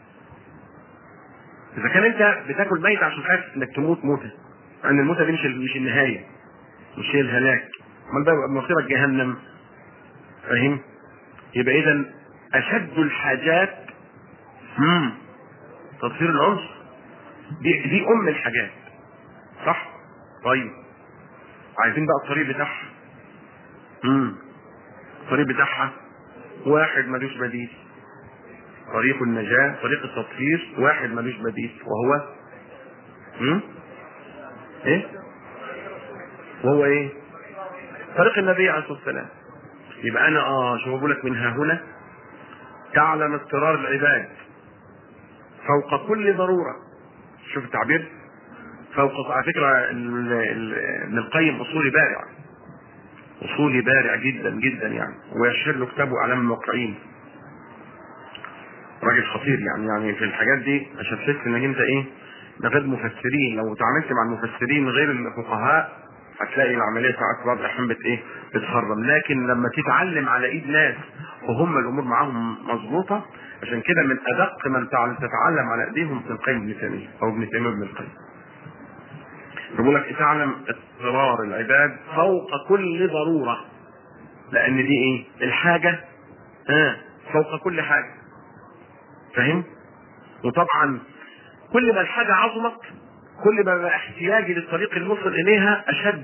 اذا كان انت بتاكل ميت عشان خايف انك تموت موته ان الموتة دي مش مش النهايه مش هي الهلاك امال ده مصيرك جهنم فاهم يبقى اذا اشد الحاجات امم تطهير العنصر دي دي ام الحاجات صح طيب عايزين بقى الطريق بتاعها امم الطريق بتاعها واحد ملوش بديل طريق النجاة طريق التطهير واحد ملوش بديل وهو امم ايه وهو ايه طريق النبي عليه الصلاه والسلام يبقى انا اه شوف بقول لك من ها هنا تعلم اضطرار العباد فوق كل ضروره شوف التعبير فوق على فكره ابن القيم اصولي بارع اصولي بارع جدا جدا يعني ويشهر له كتابه اعلام الموقعين راجل خطير يعني يعني في الحاجات دي عشان تحس انك انت ايه ده غير مفسرين لو تعاملت مع المفسرين غير الفقهاء هتلاقي العمليه ساعات بعض الاحيان بت ايه بتخرم لكن لما تتعلم على ايد ناس وهم الامور معاهم مظبوطه عشان كده من ادق من تتعلم على ايديهم ابن القيم ابن تيميه او ابن تيميه ابن القيم بيقول لك تعلم اضطرار العباد فوق كل ضروره لان دي ايه الحاجه ها فوق كل حاجه فاهم وطبعا كل ما الحاجه عظمت كل ما بقى احتياجي للطريق الموصل اليها اشد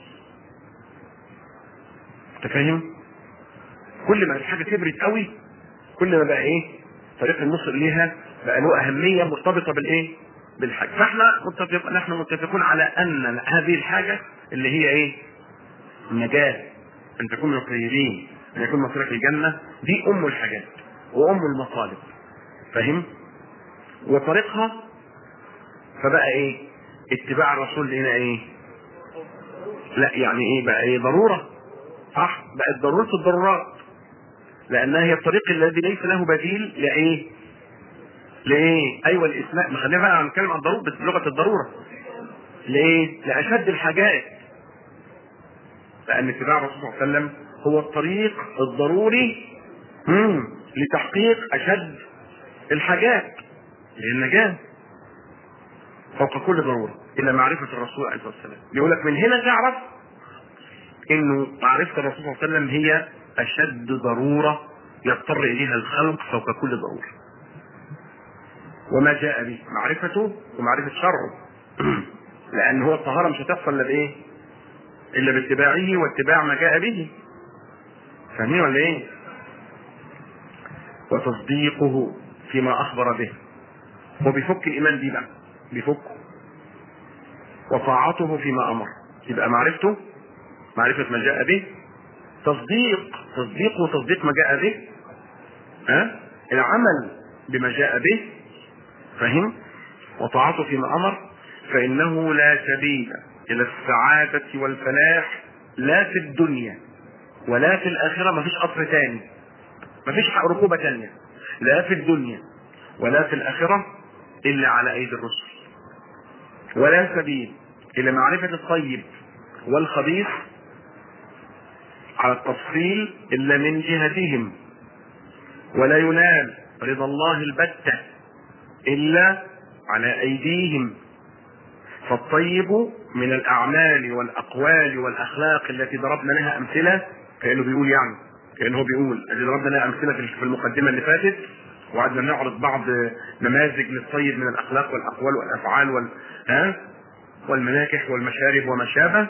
انت فاهم كل ما الحاجه كبرت قوي كل ما بقى ايه طريق الموصل اليها بقى له اهميه مرتبطه بالايه بالحاجه فاحنا متفق نحن متفقون على ان هذه الحاجه اللي هي ايه النجاه ان تكون من الطيبين ان يكون مصيرك الجنه دي ام الحاجات وام المطالب فاهم وطريقها فبقى ايه اتباع الرسول هنا ايه لا يعني ايه بقى ايه ضرورة صح بقت ضرورة الضرورات لانها هي الطريق الذي ليس له بديل لايه لايه ايوه الاسلام ما خلينا بقى نتكلم عن الضروره بس بلغه الضروره لايه لاشد الحاجات لان اتباع الرسول صلى الله عليه وسلم هو الطريق الضروري مم. لتحقيق اشد الحاجات للنجاه فوق كل ضروره الى معرفه الرسول عليه الصلاه والسلام يقول لك من هنا تعرف انه معرفه الرسول صلى الله عليه وسلم هي اشد ضروره يضطر اليها الخلق فوق كل ضروره وما جاء به معرفته ومعرفه شرعه لان هو الطهاره مش هتحصل الا بايه؟ الا باتباعه واتباع ما جاء به فاهمين ولا ايه؟ وتصديقه فيما اخبر به وبيفك الايمان دي بقى بيفكه وطاعته فيما امر يبقى معرفته معرفه ما جاء به تصديق تصديق وتصديق ما جاء به ها العمل بما جاء به فهم وطاعته فيما امر فانه لا سبيل الى السعاده والفلاح لا في الدنيا ولا في الاخره مفيش قطر تاني مفيش ركوبه تانيه لا في الدنيا ولا في الاخره الا على ايدي الرسل ولا سبيل الى معرفه الطيب والخبيث على التفصيل الا من جهتهم ولا ينال رضا الله البتة الا على ايديهم فالطيب من الاعمال والاقوال والاخلاق التي ضربنا لها امثله كانه بيقول يعني كانه بيقول الذي ضربنا لها امثله في المقدمه اللي فاتت وقعدنا نعرض بعض نماذج للطيب من الاخلاق والاقوال والافعال وال ها والمناكح والمشارب وما شابه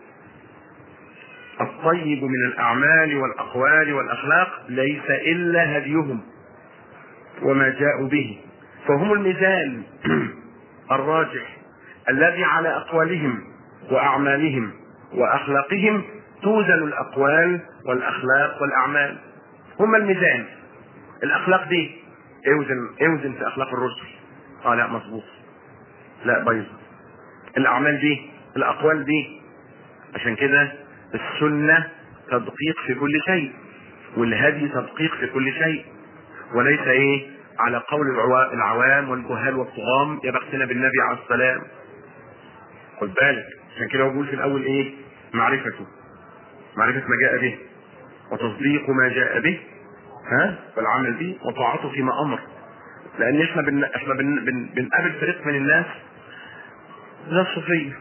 الطيب من الاعمال والاقوال والاخلاق ليس الا هديهم وما جاءوا به فهم الميزان الراجح الذي على اقوالهم واعمالهم واخلاقهم توزن الاقوال والاخلاق والاعمال هم الميزان الاخلاق دي اوزن اوزن في اخلاق الرسل اه لا مظبوط لا بيضة الاعمال دي الاقوال دي عشان كده السنة تدقيق في كل شيء والهدي تدقيق في كل شيء وليس ايه على قول العوام والجهال والطغام يا بختنا بالنبي عليه السلام خد بالك عشان كده هو بيقول في الاول ايه معرفته معرفة ما جاء به وتصديق ما جاء به ها والعمل به وطاعته فيما امر لان احنا بن... احنا بن... بن... بنقابل فريق من الناس لا الصوفيه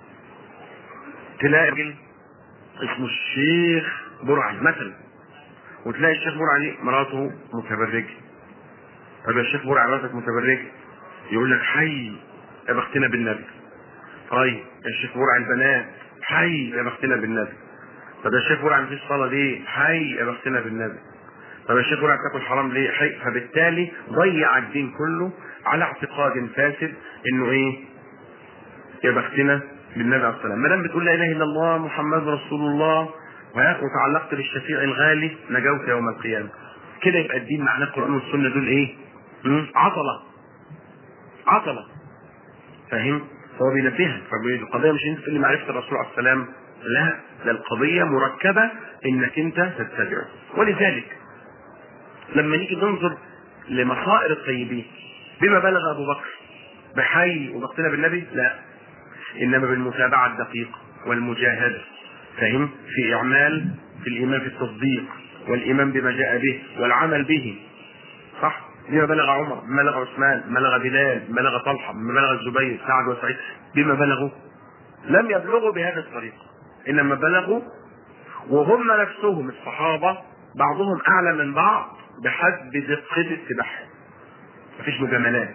تلاقي راجل اسمه الشيخ برعي مثلا وتلاقي الشيخ برعي مراته متبرجه طب يا الشيخ برعي مراتك متبرجه يقول لك حي يا بختنا بالنبي طيب يا الشيخ برعي البنات حي يا بختنا بالنبي طب يا الشيخ برعي مفيش صلاه ليه حي يا بختنا بالنبي طب الشيخ برعي بتاكل حرام ليه حي فبالتالي ضيع الدين كله على اعتقاد فاسد انه ايه يا بختنا بالنبي عليه السلام ما دام بتقول لا اله الا الله محمد رسول الله وتعلقت بالشفيع الغالي نجوت يوم القيامه كده يبقى الدين معناه القران والسنه دول ايه؟ عطله عطله فاهم؟ فهو بينبهك فالقضيه مش انت اللي معرفه الرسول عليه السلام لا ده القضيه مركبه انك انت تتبعه ولذلك لما نيجي ننظر لمصائر الطيبين بما بلغ ابو بكر بحي وبقتنا بالنبي لا انما بالمتابعه الدقيقه والمجاهده فهم في اعمال في الايمان في التصديق والايمان بما جاء به والعمل به صح بما بلغ عمر بما بلغ عثمان بما بلغ بلال بما بلغ طلحه بما بلغ الزبير سعد وسعيد بما بلغوا لم يبلغوا بهذا الطريقه انما بلغوا وهم نفسهم الصحابه بعضهم اعلى من بعض بحسب دقه اتباعهم مفيش مجاملات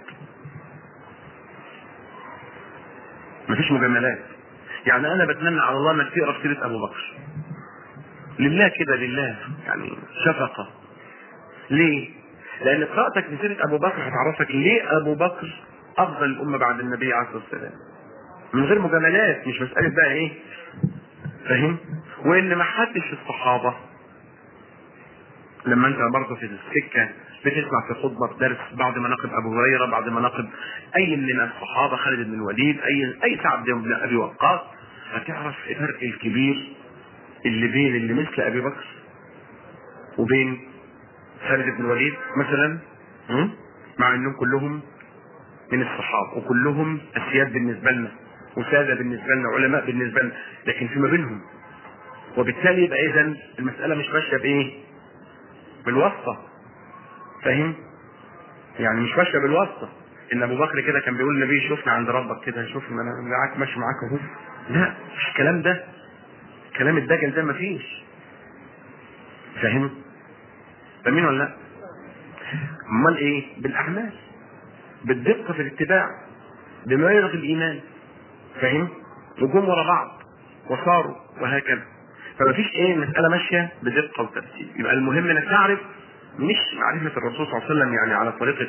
مفيش مجاملات يعني انا بتمنى على الله انك تقرا في سيره ابو بكر لله كده لله يعني شفقه ليه؟ لان قراءتك في سيره ابو بكر هتعرفك ليه ابو بكر افضل الامه بعد النبي عليه الصلاه والسلام من غير مجاملات مش مساله بقى ايه فاهم وان ما حدش في الصحابه لما انت برضه في السكه بتسمع في خطبه في درس بعد مناقب ابو هريره بعد مناقب اي من الصحابه خالد بن الوليد اي اي سعد بن ابي وقاص هتعرف الفرق الكبير اللي بين اللي مثل ابي بكر وبين خالد بن الوليد مثلا مع انهم كلهم من الصحابه وكلهم اسياد بالنسبه لنا وساده بالنسبه لنا علماء بالنسبه لنا لكن فيما بينهم وبالتالي يبقى اذا المساله مش ماشيه بايه؟ بالواسطه فاهم؟ يعني مش ماشيه بالواسطه ان ابو بكر كده كان بيقول النبي شوفنا عند ربك كده شوفنا انا معاك ماشي معاك اهو لا مش الكلام ده كلام الدجل ده مفيش فاهم؟ فاهمين ولا لا؟ امال ايه؟ بالاعمال بالدقه في الاتباع بما يرغي الايمان فاهم؟ وجم ورا بعض وصاروا وهكذا فما فيش ايه المساله ماشيه بدقه وترتيب يبقى المهم انك تعرف مش معرفه الرسول صلى الله عليه وسلم يعني على طريقه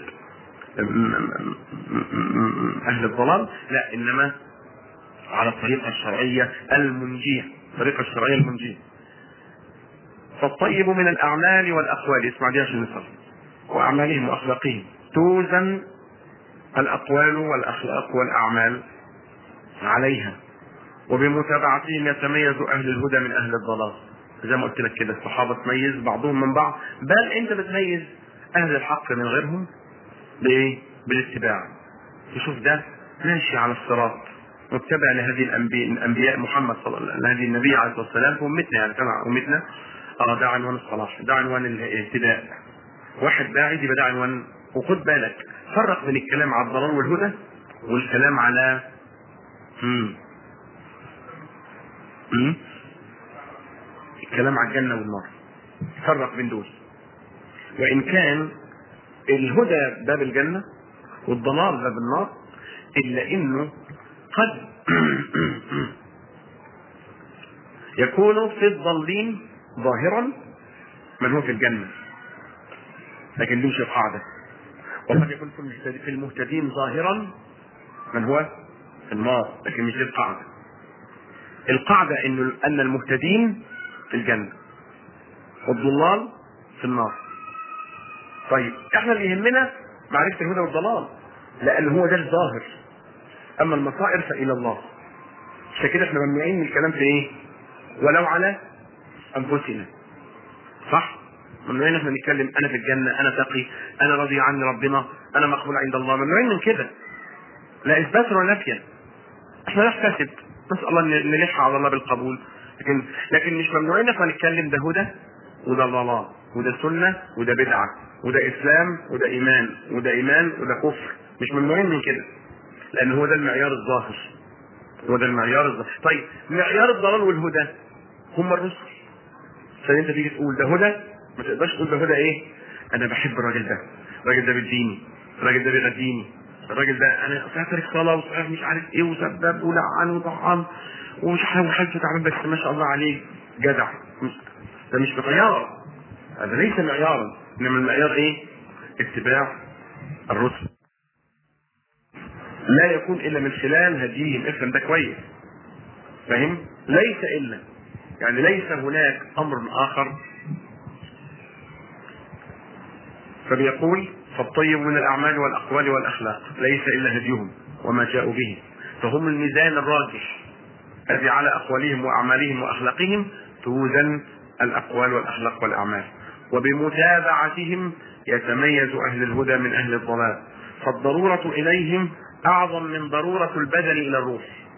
اهل الضلال لا انما على الطريقه الشرعيه المنجيه الطريقه الشرعيه المنجيه فالطيب من الاعمال والاقوال اسمع دي عشان نصل واعمالهم واخلاقهم توزن الأقوال والأخلاق والأعمال عليها وبمتابعتهم يتميز أهل الهدى من أهل الضلال زي ما قلت لك كده الصحابة تميز بعضهم من بعض بل أنت بتميز أهل الحق من غيرهم بإيه؟ بالاتباع تشوف ده ماشي على الصراط متبع لهذه الأنبياء, الأنبياء محمد صلى الله عليه وسلم هذه النبي عليه الصلاة والسلام في أمتنا يعني كما أمتنا اه ده عنوان الصلاح ده عنوان الاهتداء واحد داعي يبقى ده عنوان وخد بالك فرق بين الكلام على الضلال والهدى والكلام على مم. مم. الكلام على الجنة والنار فرق بين دول وإن كان الهدى باب الجنة والضلال باب النار إلا إنه قد يكون في الضالين ظاهرا من هو في الجنة لكن دي مش القاعدة وقد يكون في المهتدين ظاهرا من هو في النار لكن مش دي القاعدة القاعدة إن أن المهتدين في الجنة والضلال في النار طيب احنا اللي يهمنا معرفة الهدى والضلال لأن هو ده الظاهر أما المصائر فإلى الله عشان كده احنا ممنوعين من الكلام في ايه؟ ولو على أنفسنا صح؟ ممنوعين احنا نتكلم أنا في الجنة أنا تقي أنا راضي عني ربنا أنا مقبول عند الله ممنوعين من كده لا إثباتا ولا نفيا احنا نحتسب نسأل الله ان نلح على الله بالقبول لكن لكن مش ممنوعين احنا نتكلم ده هدى وده ضلال وده سنة وده بدعة وده إسلام وده إيمان وده إيمان وده كفر مش ممنوعين من كده لأن هو ده المعيار الظاهر هو ده المعيار الظاهر طيب معيار الضلال والهدى هم الرسل عشان انت تيجي تقول ده هدى ما تقدرش تقول ده هدى ايه انا بحب الراجل ده الراجل ده بيديني الراجل ده بيغديني الراجل ده انا صحيح تارك صلاه وصحيح مش عارف ايه وسبب ولعن وطعن ومش عارف وحاجته تعبان بس ما شاء الله عليه جدع ده مش معيار هذا ليس معيارا انما المعيار ايه؟ اتباع الرسل لا يكون الا من خلال هديهم افهم ده كويس فاهم؟ ليس الا يعني ليس هناك امر اخر فبيقول فالطيب من الاعمال والاقوال والاخلاق ليس الا هديهم وما جاءوا به فهم الميزان الراجح الذي على اقوالهم واعمالهم واخلاقهم توزن الاقوال والاخلاق والاعمال وبمتابعتهم يتميز اهل الهدى من اهل الضلال فالضروره اليهم اعظم من ضروره البدن الى الروح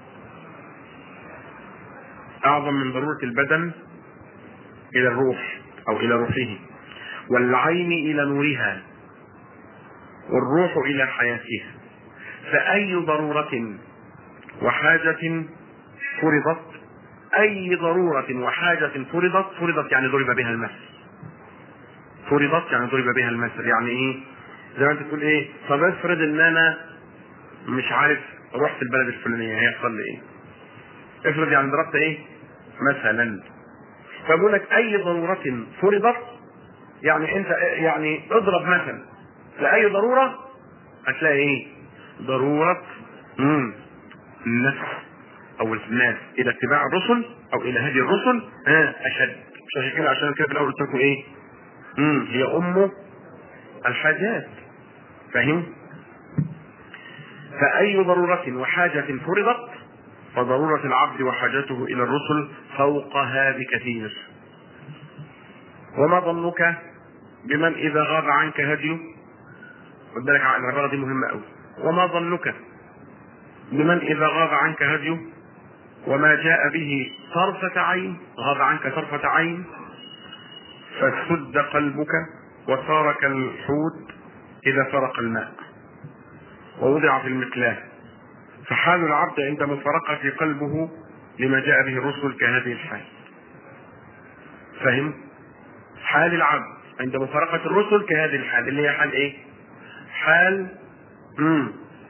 اعظم من ضروره البدن الى الروح او الى روحه والعين الى نورها والروح الى حياتها فاي ضروره وحاجه فرضت اي ضروره وحاجه فرضت فرضت يعني ضرب بها المثل فرضت يعني ضرب بها المثل يعني ايه زي ما انت تقول ايه طب افرض ان انا مش عارف رحت البلد الفلانيه هيحصل لي ايه افرض يعني ضربت ايه مثلا فبقول لك اي ضروره فرضت يعني انت يعني اضرب مثلا لاي ضروره هتلاقي ايه ضروره امم النفس او الناس الى اتباع الرسل او الى هدي الرسل ها اشد مش عشان كده عشان كده في الاول قلت لكم ايه امم هي ام الحاجات فاهم فاي ضروره وحاجه فرضت فضروره العبد وحاجته الى الرسل فوقها بكثير وما ظنك بمن اذا غاب عنك هديه خد بالك العباره دي مهمه قوي وما ظنك بمن اذا غاب عنك هديه وما جاء به طرفة عين غاب عنك طرفة عين فسد قلبك وصار كالحوت إذا فرق الماء ووضع في المكلاه فحال العبد عند مفارقة قلبه لما جاء به الرسل كهذه الحال فهم حال العبد عند مفارقة الرسل كهذه الحال اللي هي حال ايه حال مم.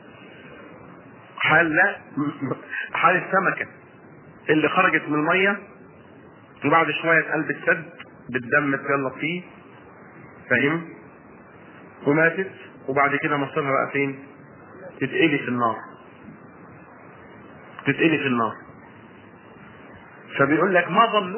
حال لا حال السمكة اللي خرجت من المية وبعد شوية اتقلبت سد بالدم اتجلط فيه فاهم وماتت وبعد كده مصيرها بقى فين تتقلي في النار تتقلي في النار فبيقول لك ما ظنك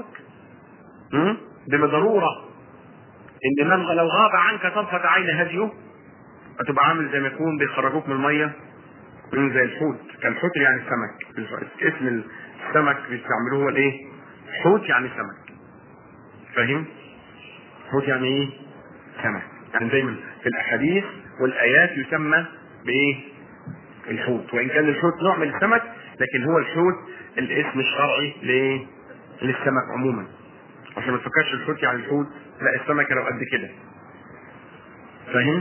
بضرورة ان من لو غاب عنك طرفة عين هديه هتبقى عامل زي ما يكون بيخرجوك من الميه من زي الحوت كان حوت يعني سمك اسم السمك بيستعملوه هو الايه؟ حوت يعني سمك فاهم؟ حوت يعني ايه؟ سمك يعني دايما في الاحاديث والايات يسمى بايه؟ الحوت وان كان الحوت نوع من السمك لكن هو الحوت الاسم الشرعي لايه؟ للسمك عموما عشان ما تفكرش الحوت يعني الحوت لا السمكه لو قد كده فاهم؟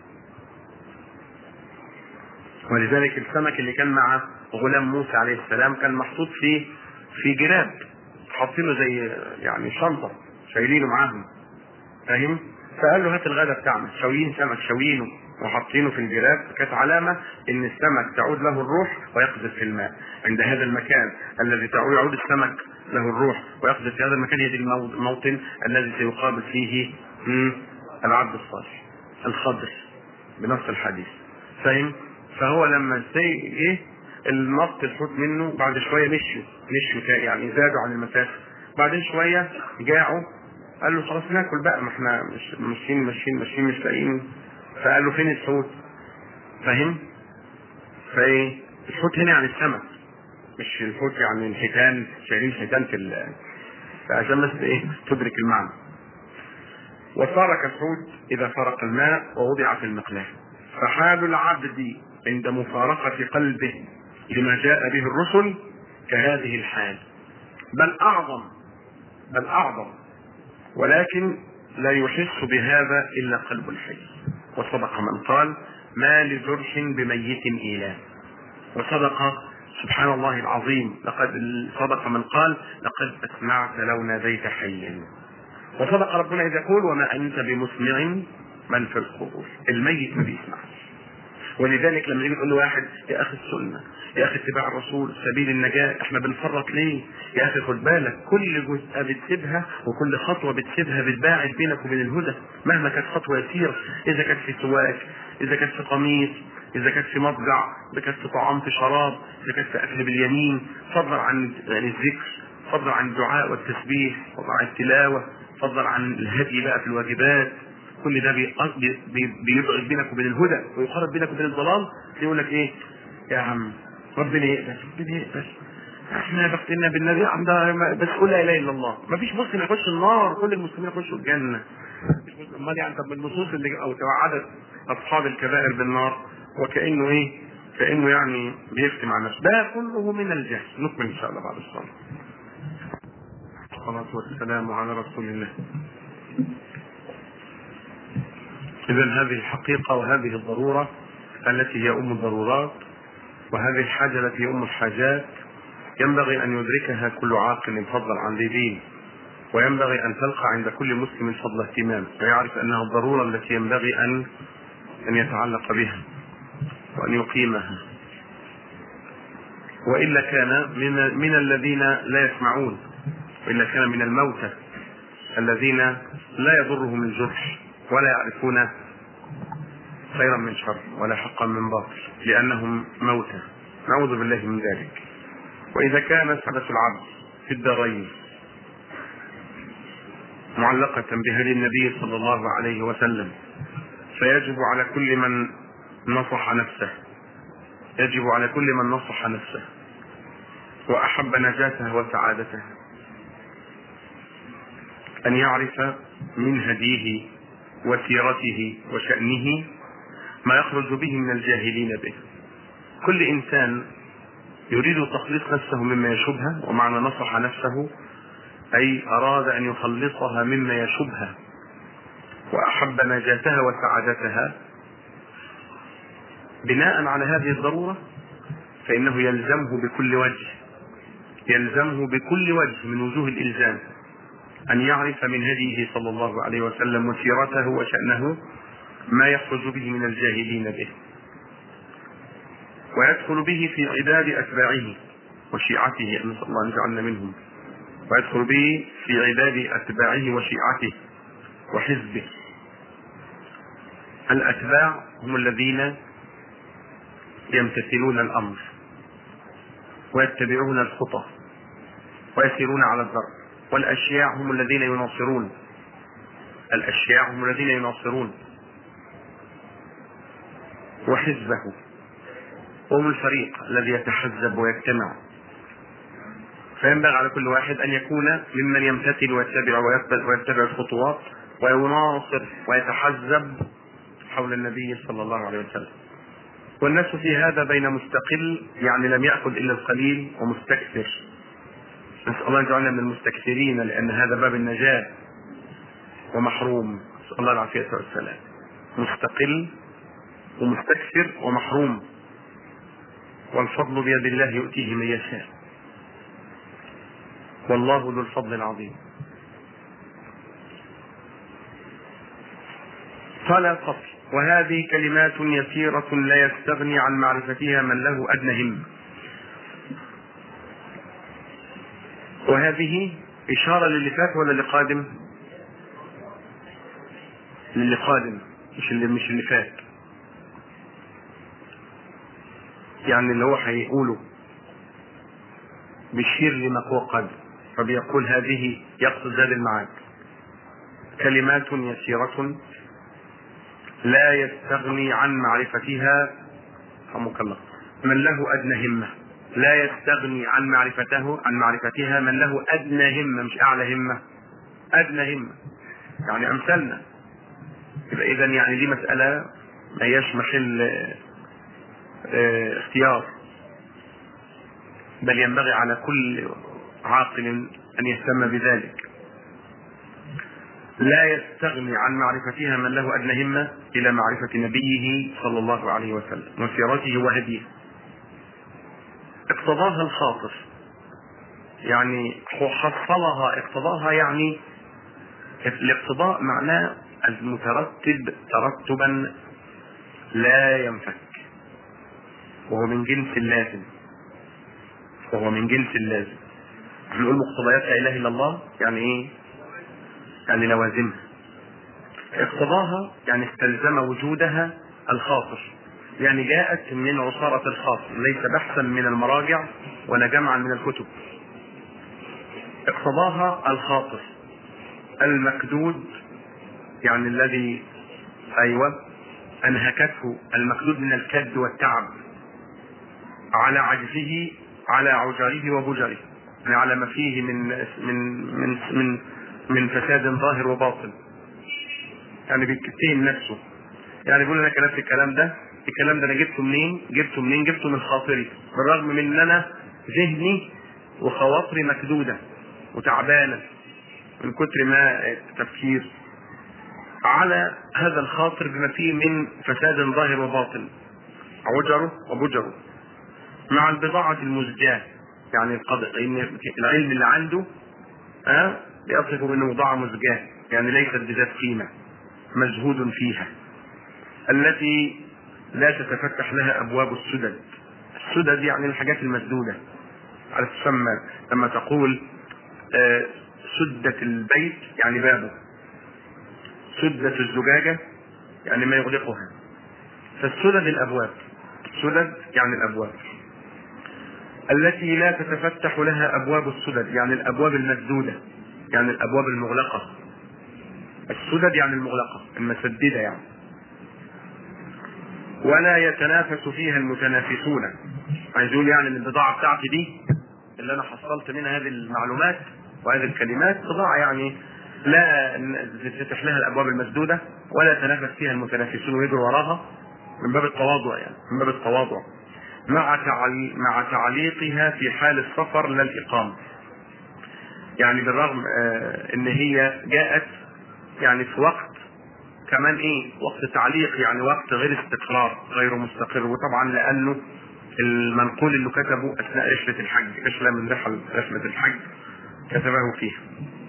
ولذلك السمك اللي كان مع غلام موسى عليه السلام كان محطوط في في جراب حاطينه زي يعني شنطه شايلينه معاهم فاهم؟ فقال له هات الغداء بتاعنا شاويين سمك شاويينه وحاطينه في الجراب كانت علامة ان السمك تعود له الروح ويقذف في الماء عند هذا المكان الذي تعود يعود السمك له الروح ويقذف في هذا المكان هي دي الموطن الذي سيقابل فيه العبد الصالح الخضر بنص الحديث فاهم فهو لما جه النط الحوت منه بعد شويه مشوا مشوا يعني زادوا عن المسافه بعدين شويه جاعوا قال له خلاص ناكل بقى ما احنا مش ماشيين ماشيين ماشيين مش لاقيين فقال له فين الحوت فاهم فايه الحوت هنا يعني السمك مش الحوت يعني الحيتان شايلين حيتان في ال فعشان بس ايه تدرك المعنى وصار كالحوت اذا فرق الماء ووضع في المقلاه فحال العبد عند مفارقة قلبه لما جاء به الرسل كهذه الحال بل أعظم بل أعظم ولكن لا يحس بهذا إلا قلب الحي وصدق من قال ما لجرح بميت إله وصدق سبحان الله العظيم لقد صدق من قال لقد أسمعت لو ناديت حيا وصدق ربنا إذا يقول وما أنت بمسمع من في القبور الميت ما بيسمعش ولذلك لما يجي تقول لواحد يا اخي السنه يا اخي اتباع الرسول سبيل النجاه احنا بنفرط ليه؟ يا اخي خد بالك كل جزء بتسيبها وكل خطوه بتسيبها بتباعد بينك وبين الهدى مهما كانت خطوه يسيره اذا كانت في سواك اذا كانت في قميص اذا كانت في مضجع اذا كانت في طعام في شراب اذا كانت في اكل باليمين فضلا عن يعني الذكر فضلا عن الدعاء والتسبيح فضلا عن التلاوه فضلا عن الهدي بقى في الواجبات كل ده بيبعد بينك وبين الهدى ويقرب بينك وبين الضلال يقول لك ايه يا عم ربنا يقبل ربنا يقبل احنا بختنا بالنبي عندها بس قول لا اله الا الله ما فيش مسلم يخش النار كل المسلمين يخشوا الجنه امال يعني طب النصوص اللي او توعدت اصحاب الكبائر بالنار وكانه ايه كانه يعني بيختم على نفسه ده كله من الجهل نكمل ان شاء الله بعد الصلاه الصلاه والسلام على رسول الله إذا هذه الحقيقة وهذه الضرورة التي هي أم الضرورات وهذه الحاجة التي هي أم الحاجات ينبغي أن يدركها كل عاقل فضلا عن ذي دين وينبغي أن تلقى عند كل مسلم فضل اهتمام ويعرف أنها الضرورة التي ينبغي أن أن يتعلق بها وأن يقيمها وإلا كان من من الذين لا يسمعون وإلا كان من الموتى الذين لا يضرهم الجرح ولا يعرفون خيرا من شر ولا حقا من باطل لانهم موتى نعوذ بالله من ذلك واذا كان سعاده العبد في الدارين معلقة بهدي النبي صلى الله عليه وسلم فيجب على كل من نصح نفسه يجب على كل من نصح نفسه وأحب نجاته وسعادته أن يعرف من هديه وسيرته وشأنه ما يخرج به من الجاهلين به كل إنسان يريد تخليص نفسه مما يشبه ومعنى نصح نفسه أي أراد أن يخلصها مما يشبه وأحب نجاتها وسعادتها بناء على هذه الضرورة فإنه يلزمه بكل وجه يلزمه بكل وجه من وجوه الإلزام أن يعرف من هديه صلى الله عليه وسلم وسيرته وشأنه ما يخرج به من الجاهلين به ويدخل به في عداد أتباعه وشيعته نسأل الله أن يجعلنا منهم ويدخل به في عداد أتباعه وشيعته وحزبه الأتباع هم الذين يمتثلون الأمر ويتبعون الخطى ويسيرون على الضرب والأشياع هم الذين يناصرون الأشياع هم الذين يناصرون وحزبه هم الفريق الذي يتحزب ويجتمع فينبغي على كل واحد ان يكون ممن يمتثل ويتبع ويتبع الخطوات ويناصر ويتحزب حول النبي صلى الله عليه وسلم والناس في هذا بين مستقل يعني لم يأخذ إلا القليل ومستكثر نسأل الله أن يجعلنا من المستكثرين لأن هذا باب النجاة ومحروم نسأل الله العافية والسلام مستقل ومستكثر ومحروم والفضل بيد الله يؤتيه من يشاء والله ذو الفضل العظيم قال فصل وهذه كلمات يسيرة لا يستغني عن معرفتها من له أدنى همة وهذه إشارة للي فات ولا اللي قادم؟ للي قادم مش اللي مش اللي فات يعني اللي هو هيقوله بيشير لما هو قد فبيقول هذه يقصد هذه المعاد كلمات يسيرة لا يستغني عن معرفتها رحمك الله من له أدنى همة لا يستغني عن معرفته عن معرفتها من له أدنى همة مش أعلى همة أدنى همة يعني أمثالنا يبقى إذا يعني دي مسألة ما هياش محل اه اختيار بل ينبغي على كل عاقل أن يهتم بذلك لا يستغني عن معرفتها من له أدنى همة إلى معرفة نبيه صلى الله عليه وسلم وسيرته وهديه اقتضاها الخاطر يعني حصلها اقتضاها يعني الاقتضاء معناه المترتب ترتبا لا ينفك وهو من جنس اللازم وهو من جنس اللازم بنقول مقتضيات لا اله الا الله يعني ايه يعني لوازمها اقتضاها يعني استلزم وجودها الخاطر يعني جاءت من عصارة الخاطر ليس بحثا من المراجع ولا جمعا من الكتب اقتضاها الخاطر المكدود يعني الذي ايوه انهكته المكدود من الكد والتعب على عجزه على عجره وبجره يعني على ما فيه من من من من من فساد ظاهر وباطن يعني بيتهم نفسه يعني بيقول انا كلمت الكلام ده الكلام ده انا جبته منين جبته منين جبته من خاطري بالرغم من ان انا ذهني وخواطري مكدوده وتعبانه من كتر ما التفكير على هذا الخاطر بما فيه من فساد ظاهر وباطن عجره وبجره مع البضاعة المزجاة يعني القدر إن العلم اللي عنده ها يصف بأنه بضاعة مزجاة يعني ليست بذات قيمة مجهود فيها التي لا تتفتح لها أبواب السدد السدد يعني الحاجات المسدودة على تسمى لما تقول آه سدة البيت يعني بابه سدة الزجاجة يعني ما يغلقها فالسدد الأبواب سدد يعني الأبواب التي لا تتفتح لها أبواب السدد يعني الأبواب المسدودة يعني الأبواب المغلقة السدد يعني المغلقة المسددة يعني ولا يتنافس فيها المتنافسون عايز يقول يعني البضاعة بتاعتي دي اللي أنا حصلت منها هذه المعلومات وهذه الكلمات بضاعة يعني لا تفتح لها الابواب المسدوده ولا يتنافس فيها المتنافسون ويجروا وراها من باب التواضع يعني من باب التواضع مع تعلي مع تعليقها في حال السفر لا الاقامه يعني بالرغم آه ان هي جاءت يعني في وقت كمان ايه وقت تعليق يعني وقت غير استقرار غير مستقر وطبعا لانه المنقول اللي كتبه اثناء رحله الحج رحله من رحل رحله الحج كتبه فيها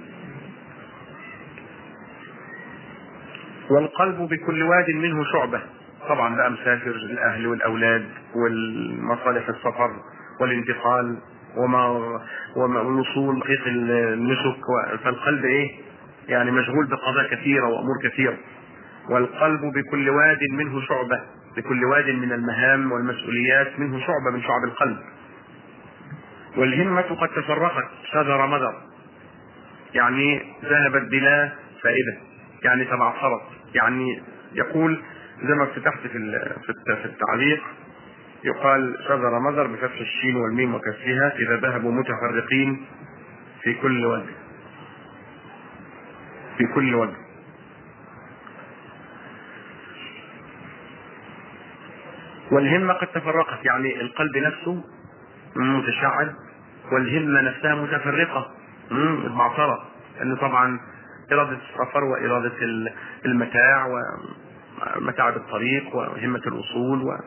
والقلب بكل واد منه شعبة طبعا بقى مسافر الأهل والأولاد والمصالح السفر والانتقال وما وما والوصول دقيق النسك فالقلب ايه؟ يعني مشغول بقضايا كثيرة وأمور كثيرة والقلب بكل واد منه شعبة بكل واد من المهام والمسؤوليات منه شعبة من شعب القلب والهمة قد تفرقت شذر مذر يعني ذهبت بلا فائدة يعني تبعثرت يعني يقول زي ما فتحت في ال- في الت- في التعليق يقال شذر مذر بفتح الشين والميم وكسرها اذا ذهبوا متفرقين في كل وجه في كل وجه والهمة قد تفرقت يعني القلب نفسه متشعب والهمة نفسها متفرقة مم، المعصرة لأنه طبعا إرادة السفر وإرادة ال- المتاع ومتاعب الطريق وهمة الوصول و...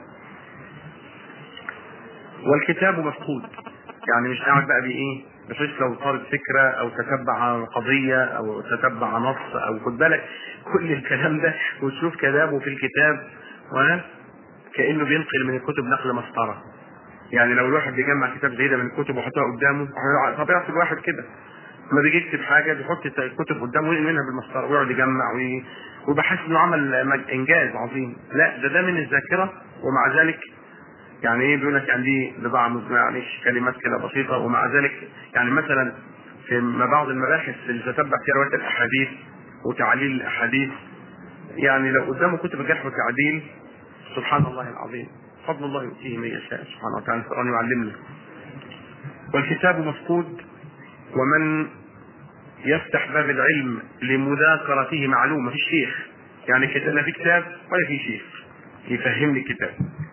والكتاب مفقود يعني مش قاعد بقى بايه بحيث لو طارت فكرة او تتبع قضية او تتبع نص او خد بالك كل الكلام ده وتشوف كلامه في الكتاب وكأنه بينقل من الكتب نقل مسطرة يعني لو الواحد بيجمع كتاب زي ده من الكتب وحطها قدامه طبيعة الواحد كده لما بيجي يكتب حاجة بيحط الكتب قدامه وينقل منها بالمسطرة ويقعد يجمع وي- ويبقى حاسس انه عمل مج- انجاز عظيم لا ده ده من الذاكرة ومع ذلك يعني ايه بيقول لك يعني دي بضاعة مزنوقة يعني كلمات كده بسيطة ومع ذلك يعني مثلا في ما بعض المباحث اللي تتبع فيها رواية الأحاديث وتعليل الأحاديث يعني لو قدامه كتب الجرح والتعديل سبحان الله العظيم فضل الله يؤتيه من يشاء سبحانه وتعالى القرآن يعلمنا والكتاب مفقود ومن يفتح باب العلم لمذاكرته معلومة في شيخ يعني كده لا في كتاب ولا في شيخ يفهمني الكتاب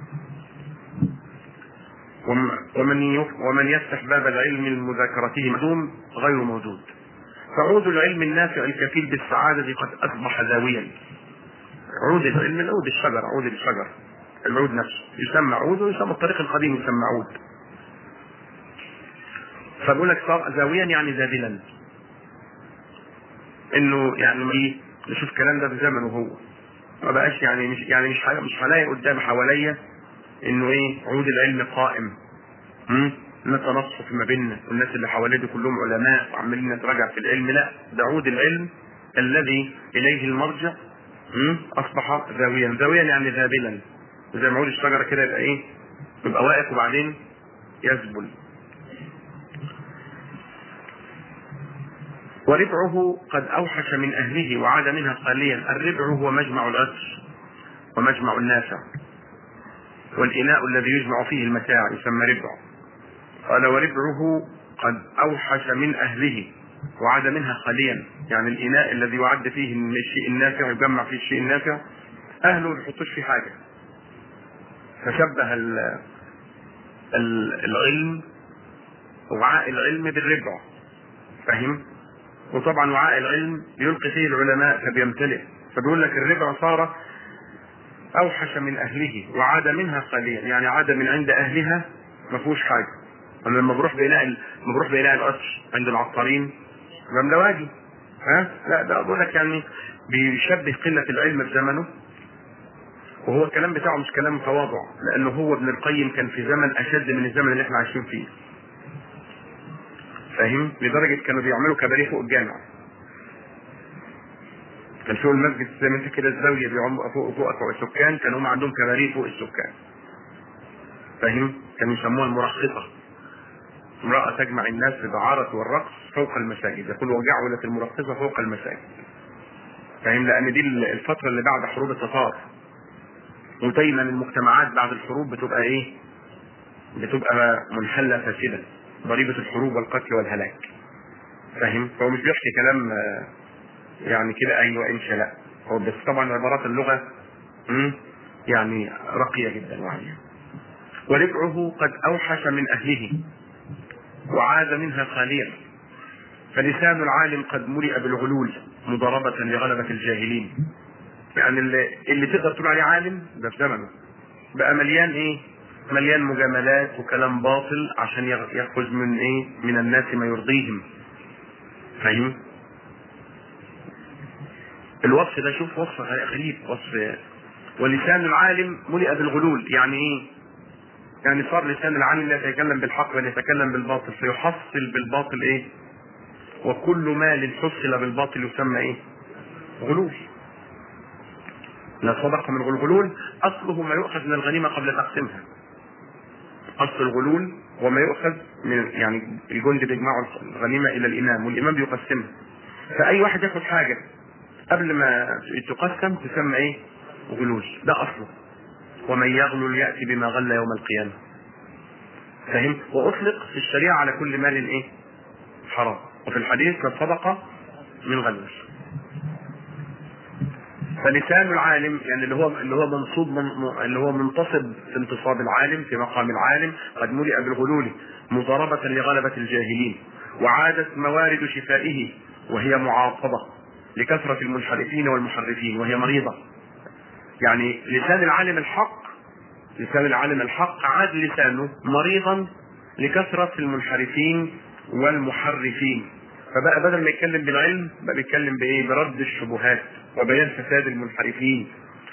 وم- ومن يف- ومن يفتح باب العلم لمذاكرته معلوم غير موجود فعود العلم النافع الكفيل بالسعادة قد أصبح ذاويا عود العلم العود الشجر عود الشجر العود نفسه يسمى عود ويسمى الطريق القديم يسمى عود فبقول لك صار ذاويا يعني ذابلا انه يعني ايه نشوف الكلام ده في زمنه هو ما بقاش يعني مش يعني مش ه- مش هلاقي قدام حواليا انه ايه عود العلم قائم هم؟ نتنصف ما بيننا والناس اللي حواليه دي كلهم علماء وعمالين نتراجع في العلم لا ده عود العلم الذي اليه المرجع هم؟ اصبح ذاويا ذاويا يعني ذابلا زي ما عود الشجره كده يبقى ايه يبقى واقف وبعدين يذبل وربعه قد اوحش من اهله وعاد منها خاليا الربع هو مجمع العطر ومجمع النافع والإناء الذي يجمع فيه المتاع يسمى ربع قال وربعه قد أوحش من أهله وعاد منها خاليا يعني الإناء الذي يعد فيه الشيء النافع يجمع فيه الشيء النافع أهله ما يحطوش فيه حاجة فشبه ال- ال- العلم وعاء العلم بالربع فاهم وطبعا وعاء العلم يلقي فيه العلماء فبيمتلئ فبيقول لك الربع صار اوحش من اهله وعاد منها خاليا يعني عاد من عند اهلها ما فيهوش حاجه انا لما بروح بإناء ال- لما بروح بإناء القطر عند العطارين جنب واجي ها لا ده بقول لك يعني بيشبه قله العلم في زمنه وهو الكلام بتاعه مش كلام تواضع لانه هو ابن القيم كان في زمن اشد من الزمن اللي احنا عايشين فيه فاهم لدرجه كانوا بيعملوا كباريه فوق الجامع كان فوق المسجد زي ما انت كده الزاويه بيعملوا فوق فوق فوق السكان كانوا هم عندهم كباريه فوق السكان فاهم كانوا يسموها المرخصه امرأة تجمع الناس بالعارة والرقص فوق المساجد يقول وجعلت المرخصة فوق المساجد فاهم لأن دي الفترة اللي بعد حروب التتار ودايما المجتمعات بعد الحروب بتبقى ايه بتبقى منحلة فاسدة ضريبة الحروب والقتل والهلاك فاهم فهو مش بيحكي كلام آه، يعني كده ايوه انشاء لا هو بس طبعا عبارات اللغة مم، يعني راقية جدا وعالية وربعه قد اوحش من اهله وعاد منها خاليا فلسان العالم قد ملئ بالغلول مضاربة لغلبة الجاهلين يعني اللي, اللي تقدر تقول عليه عالم ده في زمنه بقى مليان ايه مليان مجاملات وكلام باطل عشان يغ- ياخذ من ايه من الناس ما يرضيهم فاهم الوصف ده شوف وصف غريب وصف ولسان العالم ملئ بالغلول يعني ايه يعني صار لسان العالم لا يتكلم بالحق بل يتكلم بالباطل فيحصل بالباطل ايه وكل مال حصل بالباطل يسمى ايه غلول لا صدق من الغلول اصله ما يؤخذ من الغنيمه قبل تقسيمها اصل الغلول وما يؤخذ من يعني الجند بيجمعوا الغنيمه الى الامام والامام بيقسمها فاي واحد ياخد حاجه قبل ما تقسم تسمى ايه غلول ده اصله ومن يغلل ياتي بما غل يوم القيامه فهم واطلق في الشريعه على كل مال ايه حرام وفي الحديث من صدقه من غلول فلسان العالم يعني اللي هو اللي هو منصوب من اللي هو منتصب في انتصاب العالم في مقام العالم قد ملئ بالغلول مضاربة لغلبة الجاهلين وعادت موارد شفائه وهي معاقبة لكثرة المنحرفين والمحرفين وهي مريضة يعني لسان العالم الحق لسان العالم الحق عاد لسانه مريضا لكثرة المنحرفين والمحرفين فبقى بدل ما يتكلم بالعلم بقى بيتكلم بايه؟ برد الشبهات وبيان فساد المنحرفين.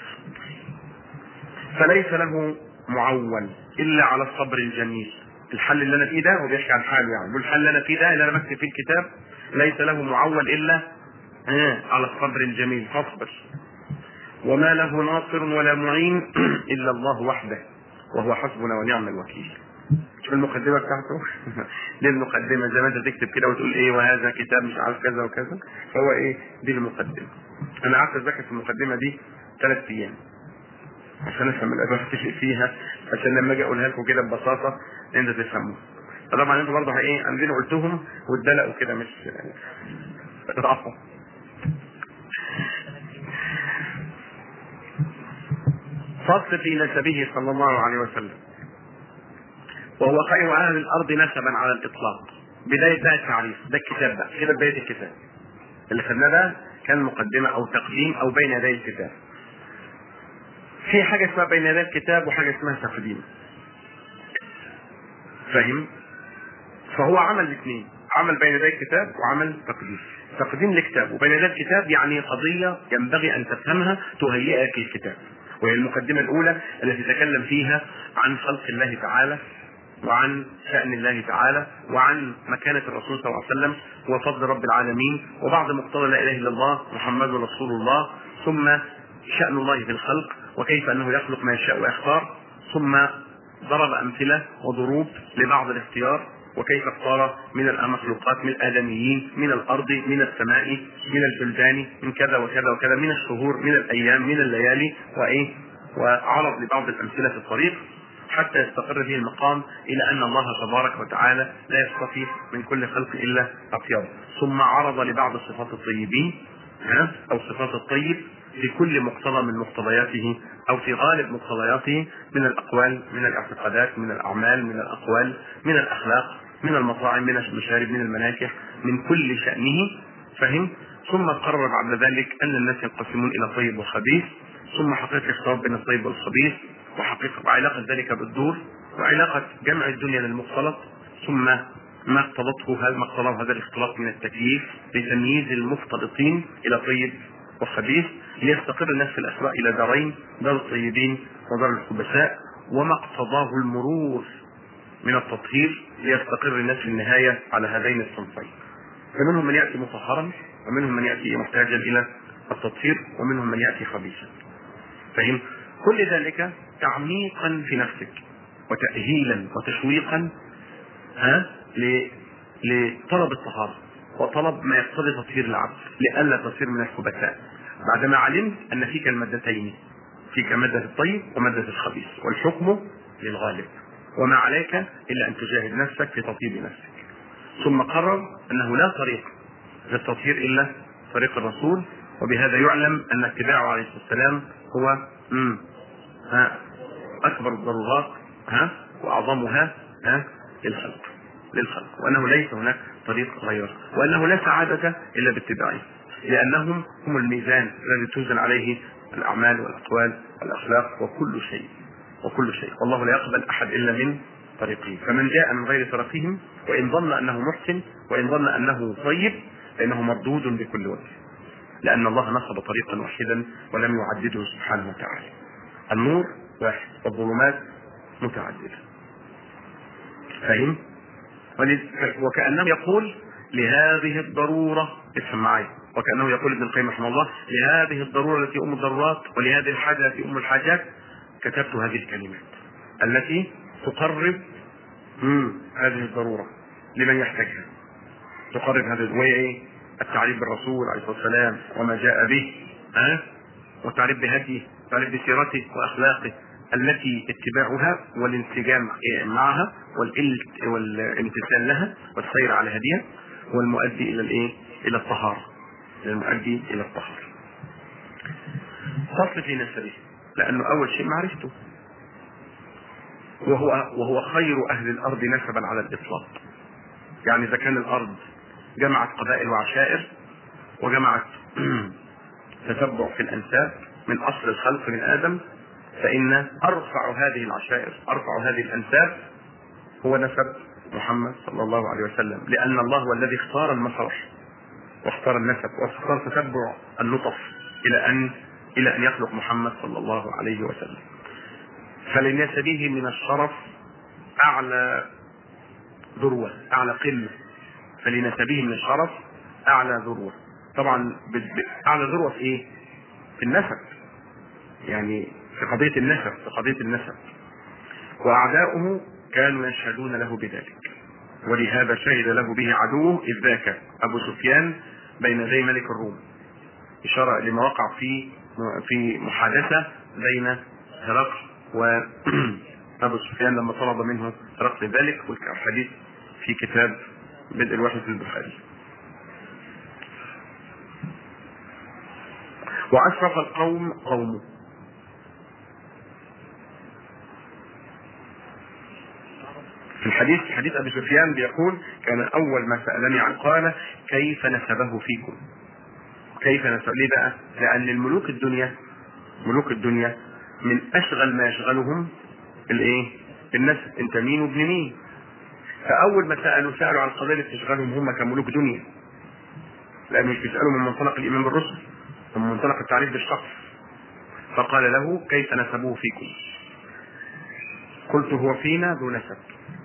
فليس له معول الا على الصبر الجميل. الحل اللي انا فيه ده هو بيحكي عن حاله يعني، بيقول الحل اللي انا فيه ده اللي انا بكتب فيه الكتاب ليس له معول الا آه على الصبر الجميل فاصبر. وما له ناصر ولا معين الا الله وحده وهو حسبنا ونعم الوكيل. شوف المقدمه بتاعته دي المقدمه زي ما انت تكتب كده وتقول ايه وهذا كتاب مش عارف كذا وكذا فهو ايه دي المقدمه انا قعدت اذاكر في المقدمه دي ثلاث ايام عشان افهم الابواب تفرق فيها عشان لما اجي اقولها لكم كده ببساطه انت تفهموا طبعا انتوا برضه ايه عندنا قلتهم واتدلقوا كده مش ضعفوا فصل في نسبه صلى الله عليه وسلم وهو خير اهل الارض نسبا على الاطلاق بدايه بقى التعريف ده الكتاب بقى كده بدايه الكتاب اللي خدناه ده كان مقدمه او تقديم او بين يدي الكتاب في حاجه اسمها بين يدي الكتاب وحاجه اسمها تقديم فاهم فهو عمل الاثنين عمل بين يدي الكتاب وعمل تقديم تقديم لكتاب وبين يدي الكتاب يعني قضيه ينبغي ان تفهمها تهيئك الكتاب وهي المقدمه الاولى التي تكلم فيها عن خلق الله تعالى وعن شأن الله تعالى وعن مكانة الرسول صلى الله عليه وسلم وفضل رب العالمين وبعض مقتضى لا إله إلا الله محمد رسول الله ثم شأن الله في الخلق وكيف أنه يخلق ما يشاء ويختار ثم ضرب أمثلة وضروب لبعض الاختيار وكيف اختار من المخلوقات من الآدميين من الأرض من السماء من البلدان من كذا وكذا وكذا من الشهور من الأيام من الليالي وإيه وعرض لبعض الأمثلة في الطريق حتى يستقر به المقام الى ان الله تبارك وتعالى لا يصطفي من كل خلق الا اطيب ثم عرض لبعض صفات الطيبين ها او صفات الطيب في كل مقتضى من مقتضياته او في غالب مقتضياته من الاقوال من الاعتقادات من الاعمال من الاقوال من الاخلاق من المطاعم من المشارب من المناكح من كل شانه فهم ثم قرر بعد ذلك ان الناس ينقسمون الى طيب وخبيث ثم حقيقه الاختلاف بين الطيب والخبيث وحقيقة وعلاقة ذلك بالدور وعلاقة جمع الدنيا للمختلط ثم ما اقتضته هذا ما اقتضاه هذا الاختلاط من التكييف لتمييز المختلطين الى طيب وخبيث ليستقر الناس في الاسواق الى دارين دار الطيبين ودار الخبثاء وما اقتضاه المرور من التطهير ليستقر الناس في النهايه على هذين الصنفين. فمنهم من ياتي مطهرا ومنهم من ياتي محتاجا الى التطهير ومنهم من ياتي خبيثا. فهم؟ كل ذلك تعميقا في نفسك وتأهيلا وتشويقا ها لطلب الطهارة وطلب ما يقتضي تطهير العبد لئلا تصير من الخبثاء بعدما علمت أن فيك المادتين فيك مادة الطيب ومادة الخبيث والحكم للغالب وما عليك إلا أن تجاهد نفسك في تطيب نفسك ثم قرر أنه لا طريق للتطهير إلا طريق الرسول وبهذا يعلم أن اتباعه عليه الصلاة والسلام هو مم. ها اكبر الضرورات ها واعظمها ها للخلق للخلق وانه ليس هناك طريق غيره وانه لا سعاده الا باتباعه لانهم هم الميزان الذي توزن عليه الاعمال والاقوال والاخلاق وكل شيء وكل شيء والله لا يقبل احد الا من طريقه فمن جاء من غير طريقهم وان ظن انه محسن وان ظن انه طيب فانه مردود بكل وجه لان الله نصب طريقا واحدا ولم يعدده سبحانه وتعالى النور واحد والظلمات متعددة فاهم؟ وكأنه يقول لهذه الضرورة افهم معي وكأنه يقول ابن القيم رحمه الله لهذه الضرورة التي أم الضرورات ولهذه الحاجة التي أم الحاجات كتبت هذه الكلمات التي تقرب مم. هذه الضرورة لمن يحتاجها تقرب هذه وهي ايه؟ التعريف بالرسول عليه الصلاة والسلام وما جاء به ها؟ أه؟ والتعريف بهديه يعني بسيرته واخلاقه التي اتباعها والانسجام معها والامتثال لها والسير على هديها والمؤدي الى الايه؟ الى الطهاره. المؤدي الى الطهاره. فصل في نسبه لانه اول شيء معرفته وهو وهو خير اهل الارض نسبا على الاطلاق. يعني اذا كان الارض جمعت قبائل وعشائر وجمعت تتبع في الانساب من اصل الخلق من ادم فان ارفع هذه العشائر ارفع هذه الانساب هو نسب محمد صلى الله عليه وسلم لان الله هو الذي اختار المسار واختار النسب واختار تتبع اللطف الى ان الى ان يخلق محمد صلى الله عليه وسلم فلنسبه من الشرف اعلى ذروه اعلى قله فلنسبه من الشرف اعلى ذروه طبعا اعلى ذروه في ايه؟ في النسب يعني في قضيه النسب في قضيه النسب واعداؤه كانوا يشهدون له بذلك ولهذا شهد له به عدوه اذ ذاك ابو سفيان بين يدي ملك الروم اشاره لما وقع في في محادثه بين هرقل وابو سفيان لما طلب منه هرقل ذلك والحديث في كتاب بدء الوحي في البخاري واشرف القوم قومه في الحديث في حديث ابي سفيان بيقول كان اول ما سالني عن قال كيف نسبه فيكم كيف نسب ليه بقى لان الملوك الدنيا ملوك الدنيا من اشغل ما يشغلهم الايه النسب انت مين وابن مين فاول ما سالوا سالوا عن قضيه تشغلهم هم كملوك دنيا لانه مش بيسالوا من منطلق الايمان بالرسل من منطلق التعريف بالشخص فقال له كيف نسبوه فيكم قلت هو فينا ذو نسب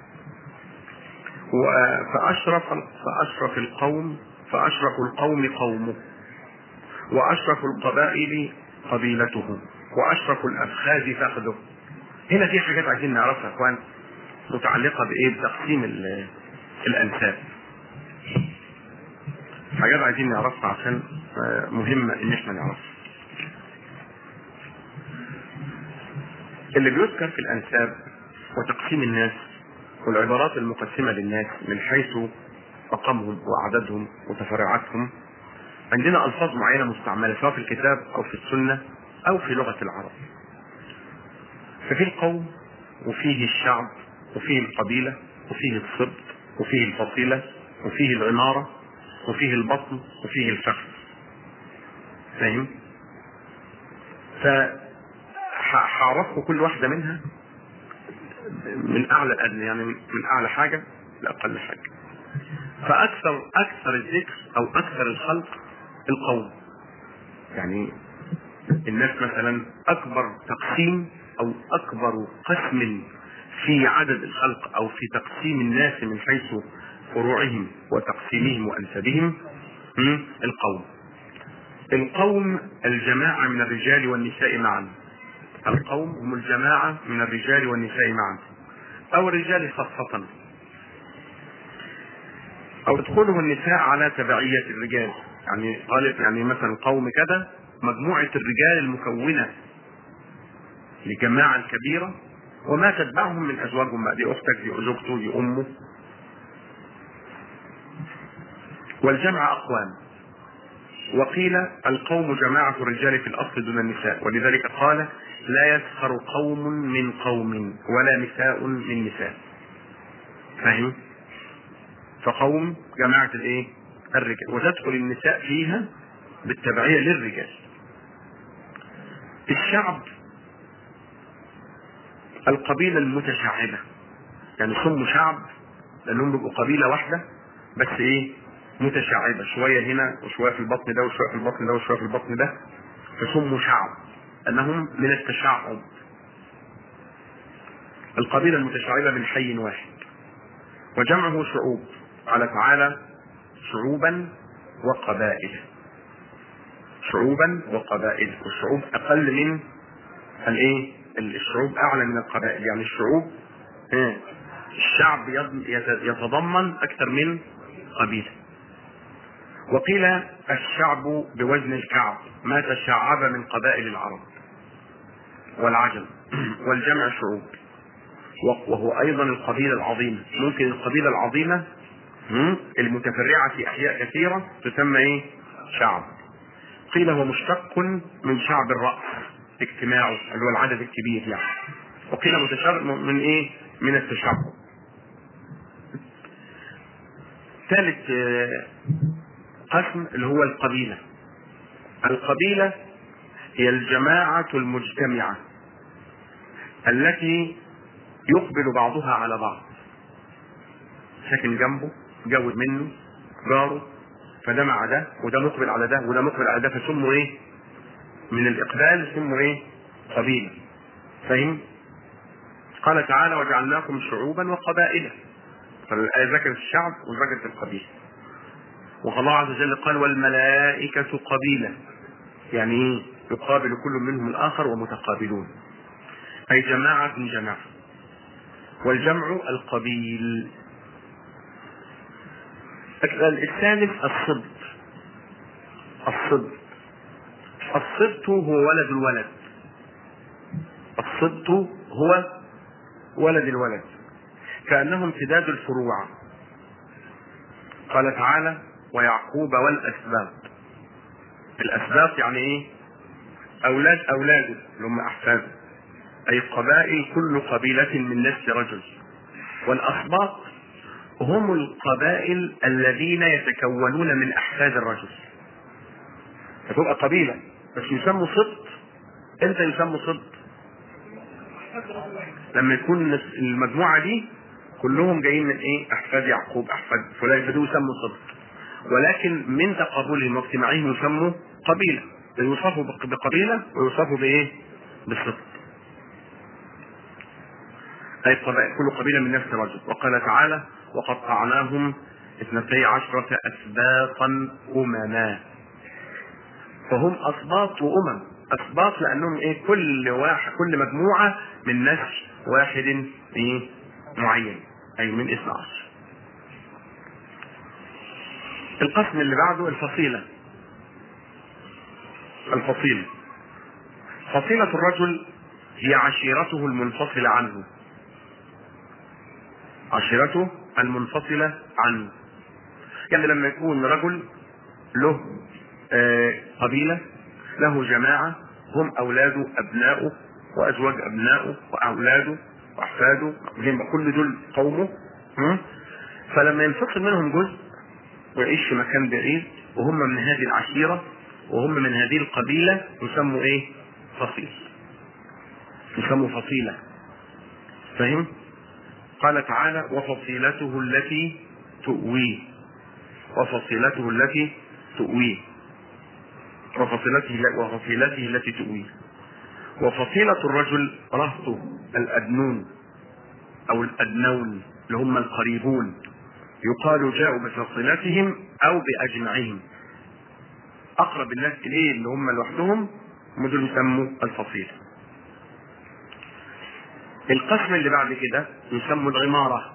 فأشرف فأشرف القوم فأشرف القوم قومه وأشرف القبائل قبيلته وأشرف الأفخاذ فخذه هنا في حاجات عايزين نعرفها يا اخوان متعلقة بإيه؟ بتقسيم الأنساب حاجات عايزين نعرفها عشان مهمة إن إحنا نعرفها اللي بيذكر في الأنساب وتقسيم الناس والعبارات المقسمة للناس من حيث رقمهم وأعدادهم وتفرعاتهم عندنا ألفاظ معينة مستعملة سواء في الكتاب أو في السنة أو في لغة العرب ففي القوم وفيه الشعب وفيه القبيلة وفيه السبط وفيه الفصيلة وفيه العمارة وفيه البطن وفيه الفخذ فاهم؟ فهعرفكم كل واحدة منها من اعلى الادنى يعني من اعلى حاجه لاقل حاجه فاكثر اكثر الذكر او اكثر الخلق القوم يعني الناس مثلا اكبر تقسيم او اكبر قسم في عدد الخلق او في تقسيم الناس من حيث فروعهم وتقسيمهم وانسابهم القوم القوم الجماعه من الرجال والنساء معا القوم هم الجماعة من الرجال والنساء معا أو الرجال خاصة أو تدخله النساء على تبعية الرجال يعني قالت يعني مثلا قوم كذا مجموعة الرجال المكونة لجماعة كبيرة وما تتبعهم من أزواجهم بقى دي أختك دي زوجته دي أمه والجمع أقوام وقيل القوم جماعة الرجال في الأصل دون النساء ولذلك قال لا يسخر قوم من قوم ولا نساء من نساء فاهم فقوم جماعة الايه الرجال وتدخل النساء فيها بالتبعية للرجال الشعب القبيلة المتشعبة يعني سموا شعب لانهم بيبقوا قبيلة واحدة بس ايه متشعبة شوية هنا وشوية في البطن ده وشوية في البطن ده وشوية في البطن ده فسموا شعب انهم من التشعب القبيلة المتشعبة من حي واحد وجمعه شعوب قال تعالى شعوبا وقبائل شعوبا وقبائل والشعوب اقل من الايه الشعوب اعلى من القبائل يعني الشعوب الشعب يتضمن اكثر من قبيله وقيل الشعب بوزن الكعب ما تشعب من قبائل العرب والعجم والجمع شعوب وهو ايضا القبيله العظيمه ممكن القبيله العظيمه المتفرعه في احياء كثيره تسمى ايه شعب قيل هو مشتق من شعب الراس اجتماعه اللي هو العدد الكبير يعني وقيل متشرب من ايه من التشعب ثالث قسم اللي هو القبيله القبيله هي الجماعه المجتمعه التي يقبل بعضها على بعض ساكن جنبه جود منه جاره فده مع ده وده مقبل على ده وده مقبل على ده فسموا ايه من الاقبال سموا ايه قبيله فاهم قال تعالى وجعلناكم شعوبا وقبائل فالآية ذكرت الشعب وذكرت القبيلة والله عز وجل قال والملائكة قبيلة يعني ايه يقابل كل منهم الآخر ومتقابلون أي جماعة من جماعة والجمع القبيل الثالث الصدق الصدق الصدق هو ولد الولد الصدق هو ولد الولد كأنه امتداد الفروع قال تعالى ويعقوب والأسباط الأسباط يعني إيه؟ أولاد أولاده اللي هم أحفاده أي قبائل كل قبيلة من نسل رجل والأسباط هم القبائل الذين يتكونون من أحفاد الرجل فتبقى قبيلة بس يسموا صدق امتى يسموا صدق لما يكون المجموعة دي كلهم جايين من ايه احفاد يعقوب احفاد فلان فدول يسموا صدق ولكن من تقابلهم واجتماعهم يسموا قبيلة يوصفوا بقبيلة ويوصفوا بايه بالصدق أي قبائل كل قبيلة من نفس الرجل وقال تعالى وقطعناهم اثنتي عشرة أسباطا أمما فهم أسباط وأمم أسباط لأنهم إيه كل واحد كل مجموعة من نسل واحد إيه معين أي من اثنى عشر القسم اللي بعده الفصيلة الفصيلة فصيلة الرجل هي عشيرته المنفصلة عنه عشيرته المنفصلة عنه يعني لما يكون رجل له آه قبيلة له جماعة هم أولاده أبناؤه وأزواج أبناؤه وأولاده وأحفاده كل دول قومه فلما ينفصل منهم جزء ويعيش في مكان بعيد وهم من هذه العشيرة وهم من هذه القبيلة يسموا إيه؟ فصيل يسموا فصيلة فهم؟ قال تعالى وفصيلته التي تؤويه وفصيلته التي تؤويه وفصيلته وفصيلته التي تؤويه وفصيلة الرجل رهطه الأدنون أو الأدنون اللي هم القريبون يقال جاءوا بفصيلتهم أو بأجمعهم أقرب الناس إليه اللي هم لوحدهم هم دول يسموا الفصيلة القسم اللي بعد كده يسمى العمارة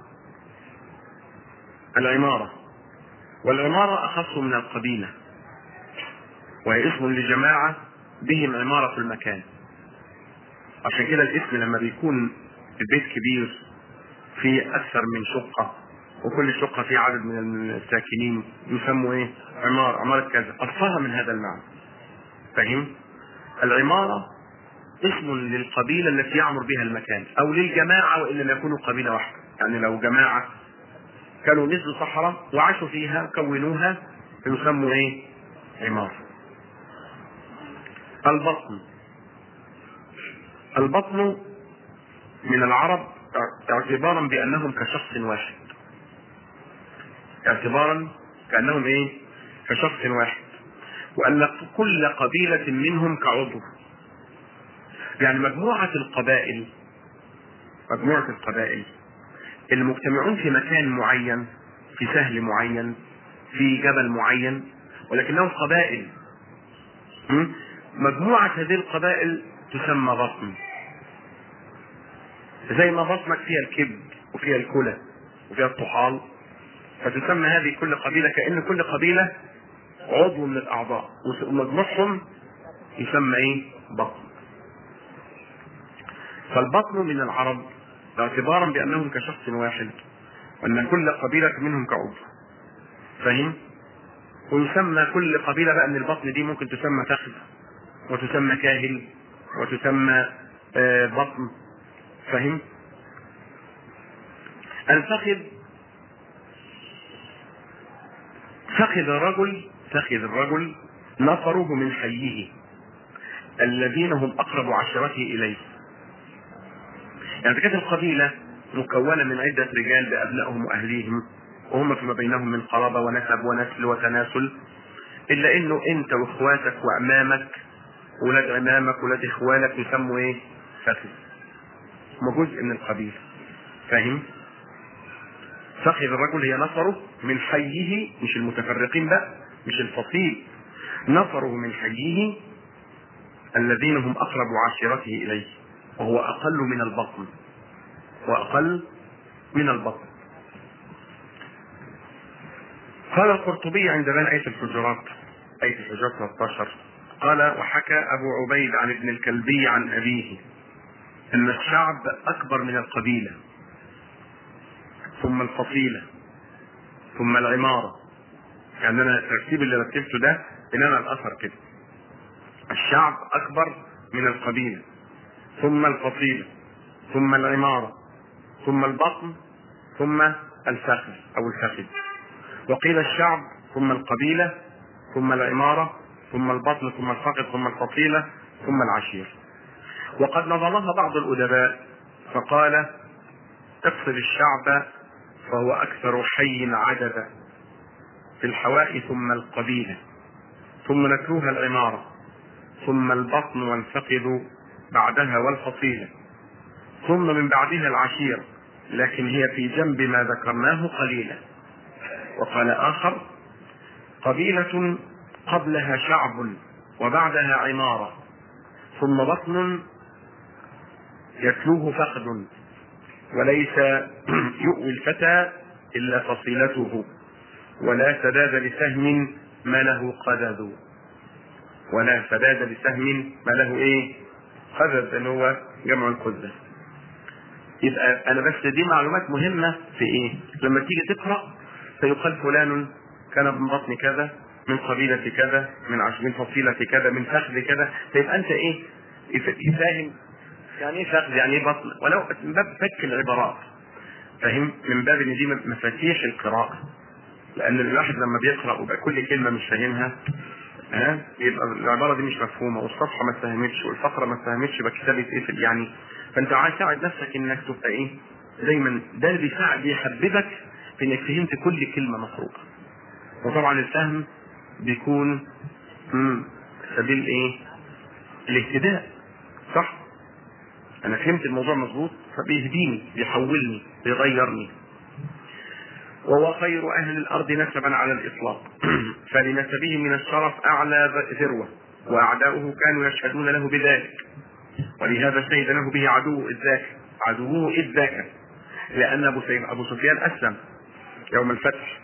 العمارة والعمارة أخص من القبيلة وهي اسم لجماعة بهم عمارة المكان عشان كده الاسم لما بيكون البيت كبير فيه أكثر من شقة وكل شقة فيه عدد من الساكنين يسموا إيه؟ عمارة عمارة كذا أصلها من هذا المعنى فاهم؟ العمارة اسم للقبيلة التي يعمر بها المكان أو للجماعة وإن لم يكونوا قبيلة واحدة يعني لو جماعة كانوا نزلوا صحراء وعاشوا فيها كونوها فيسموا إيه؟ عمارة البطن البطن من العرب اعتبارا بأنهم كشخص واحد اعتبارا كأنهم إيه؟ كشخص واحد وأن كل قبيلة منهم كعضو يعني مجموعة القبائل مجموعة القبائل المجتمعون في مكان معين في سهل معين في جبل معين ولكنهم قبائل مجموعة هذه القبائل تسمى بطن زي ما بطنك فيها الكبد وفيها الكلى وفيها الطحال فتسمى هذه كل قبيلة كأن كل قبيلة عضو من الأعضاء ومجموعهم يسمى إيه؟ بطن فالبطن من العرب اعتبارا بانهم كشخص واحد وان كل قبيله منهم كعضو فاهم ويسمى كل قبيله بقى من البطن دي ممكن تسمى فخذ وتسمى كاهل وتسمى آه، بطن فاهم الفخذ فخذ الرجل فخذ الرجل نفره من حيه الذين هم اقرب عشيرته اليه يعني كانت القبيله مكونه من عده رجال بابنائهم واهليهم وهم فيما بينهم من قرابه ونسب ونسل وتناسل الا انه انت واخواتك وامامك ولاد عمامك ولاد اخوانك يسموا ايه؟ فخذ هم جزء من القبيله فاهم؟ فخذ الرجل هي نفره من حيه مش المتفرقين بقى مش الفصيل نفره من حيه الذين هم اقرب عشيرته اليه وهو اقل من البطن واقل من البطن قال القرطبي عند بيان آية الحجرات آية الحجرات 13 قال وحكى أبو عبيد عن ابن الكلبي عن أبيه أن الشعب أكبر من القبيلة ثم الفصيلة ثم العمارة يعني أنا الترتيب اللي رتبته ده بناء على الأثر كده الشعب أكبر من القبيلة ثم الفصيلة ثم العمارة ثم البطن ثم الفخذ أو الفخذ وقيل الشعب ثم القبيلة ثم العمارة ثم البطن ثم الفخذ ثم الفصيلة ثم العشير وقد نظمها بعض الأدباء فقال اقصد الشعب فهو أكثر حي عددا في الحواء ثم القبيلة ثم نتلوها العمارة ثم البطن والفقد بعدها والفصيلة ثم من بعدها العشيرة لكن هي في جنب ما ذكرناه قليلا وقال آخر قبيلة قبلها شعب وبعدها عمارة ثم بطن يتلوه فقد وليس يؤوي الفتى إلا فصيلته ولا سداد لسهم ما له قدد ولا سداد لسهم ما له ايه قدد اللي هو جمع القدة يبقى انا بس دي معلومات مهمة في ايه لما تيجي تقرأ فيقال فلان كان من بطن كذا من قبيلة كذا من عش من فصيلة كذا من فخذ كذا فيبقى انت ايه فاهم يعني ايه فخذ يعني ايه بطن ولو من باب فك العبارات فاهم من باب ان دي مفاتيح القراءة لان الواحد لما بيقرا ويبقى كل كلمه مش فاهمها ها يبقى العباره دي مش مفهومه والصفحه ما اتفهمتش والفقره ما اتفهمتش يبقى كتابه ايه في يعني فانت عايز تساعد نفسك انك تبقى ايه دايما ده اللي بيساعد بيحببك في انك فهمت كل كلمه مقروءه وطبعا الفهم بيكون امم سبيل ايه الاهتداء صح انا فهمت الموضوع مظبوط فبيهديني بيحولني بيغيرني وهو خير أهل الأرض نسبا على الإطلاق فلنسبه من الشرف أعلى ذروة وأعداؤه كانوا يشهدون له بذلك ولهذا شهد له به عدوه إذ ذاك عدوه إذ ذاك لأن أبو, أبو سفيان أسلم يوم الفتح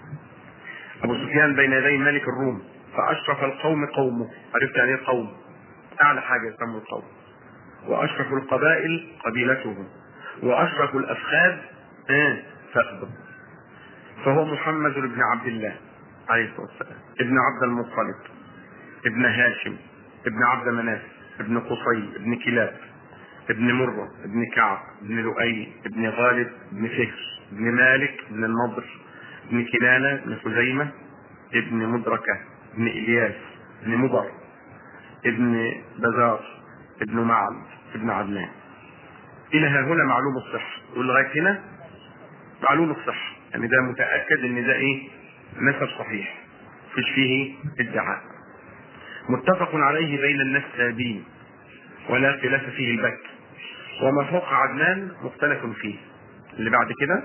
أبو سفيان بين يدي ملك الروم فأشرف القوم قومه عرفت يعني ايه قوم أعلى حاجة يسموا القوم وأشرف القبائل قبيلته وأشرف الأفخاذ آه فخذه فهو محمد بن عبد الله عليه الصلاه والسلام ابن عبد المطلب ابن هاشم ابن عبد مناف ابن قصي ابن كلاب ابن مرة ابن كعب ابن لؤي ابن غالب ابن فهر ابن مالك ابن النضر ابن كنانة ابن خزيمة ابن مدركة ابن إلياس ابن مضر ابن بزار ابن معل ابن عدنان إلى ها هنا معلوم الصحة ولغاية هنا معلوم الصحة يعني ده متأكد ان ده ايه نسب صحيح مفيش فيه ادعاء متفق عليه بين النسابين ولا خلاف فيه البت وما فوق عدنان مختلف فيه اللي بعد كده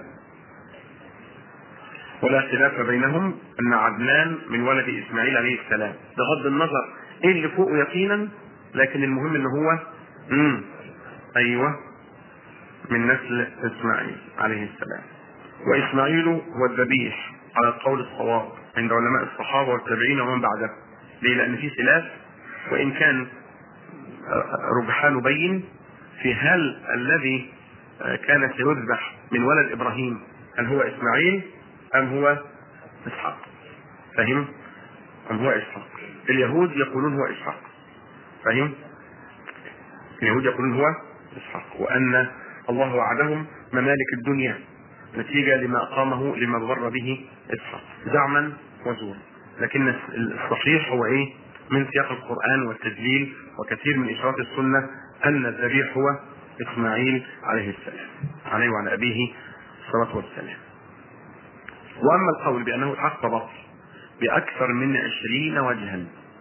ولا خلاف بينهم ان عدنان من ولد اسماعيل عليه السلام بغض النظر ايه اللي فوقه يقينا لكن المهم ان هو امم ايوه من نسل اسماعيل عليه السلام واسماعيل هو الذبيح على القول الصواب عند علماء الصحابه والتابعين ومن بعدهم ليه؟ لان في خلاف وان كان رجحان بين في هل الذي كان سيذبح من ولد ابراهيم هل هو اسماعيل ام هو اسحاق فهم ام هو اسحاق اليهود يقولون هو اسحاق فهم اليهود يقولون هو اسحاق وان الله وعدهم ممالك الدنيا نتيجه لما اقامه لما ضر به اسحاق زعما وزورا لكن الصحيح هو ايه من سياق القران والتدليل وكثير من اشارات السنه ان الذبيح هو اسماعيل عليه السلام عليه وعلى ابيه الصلاه والسلام واما القول بانه الحق فبطل باكثر من عشرين وجها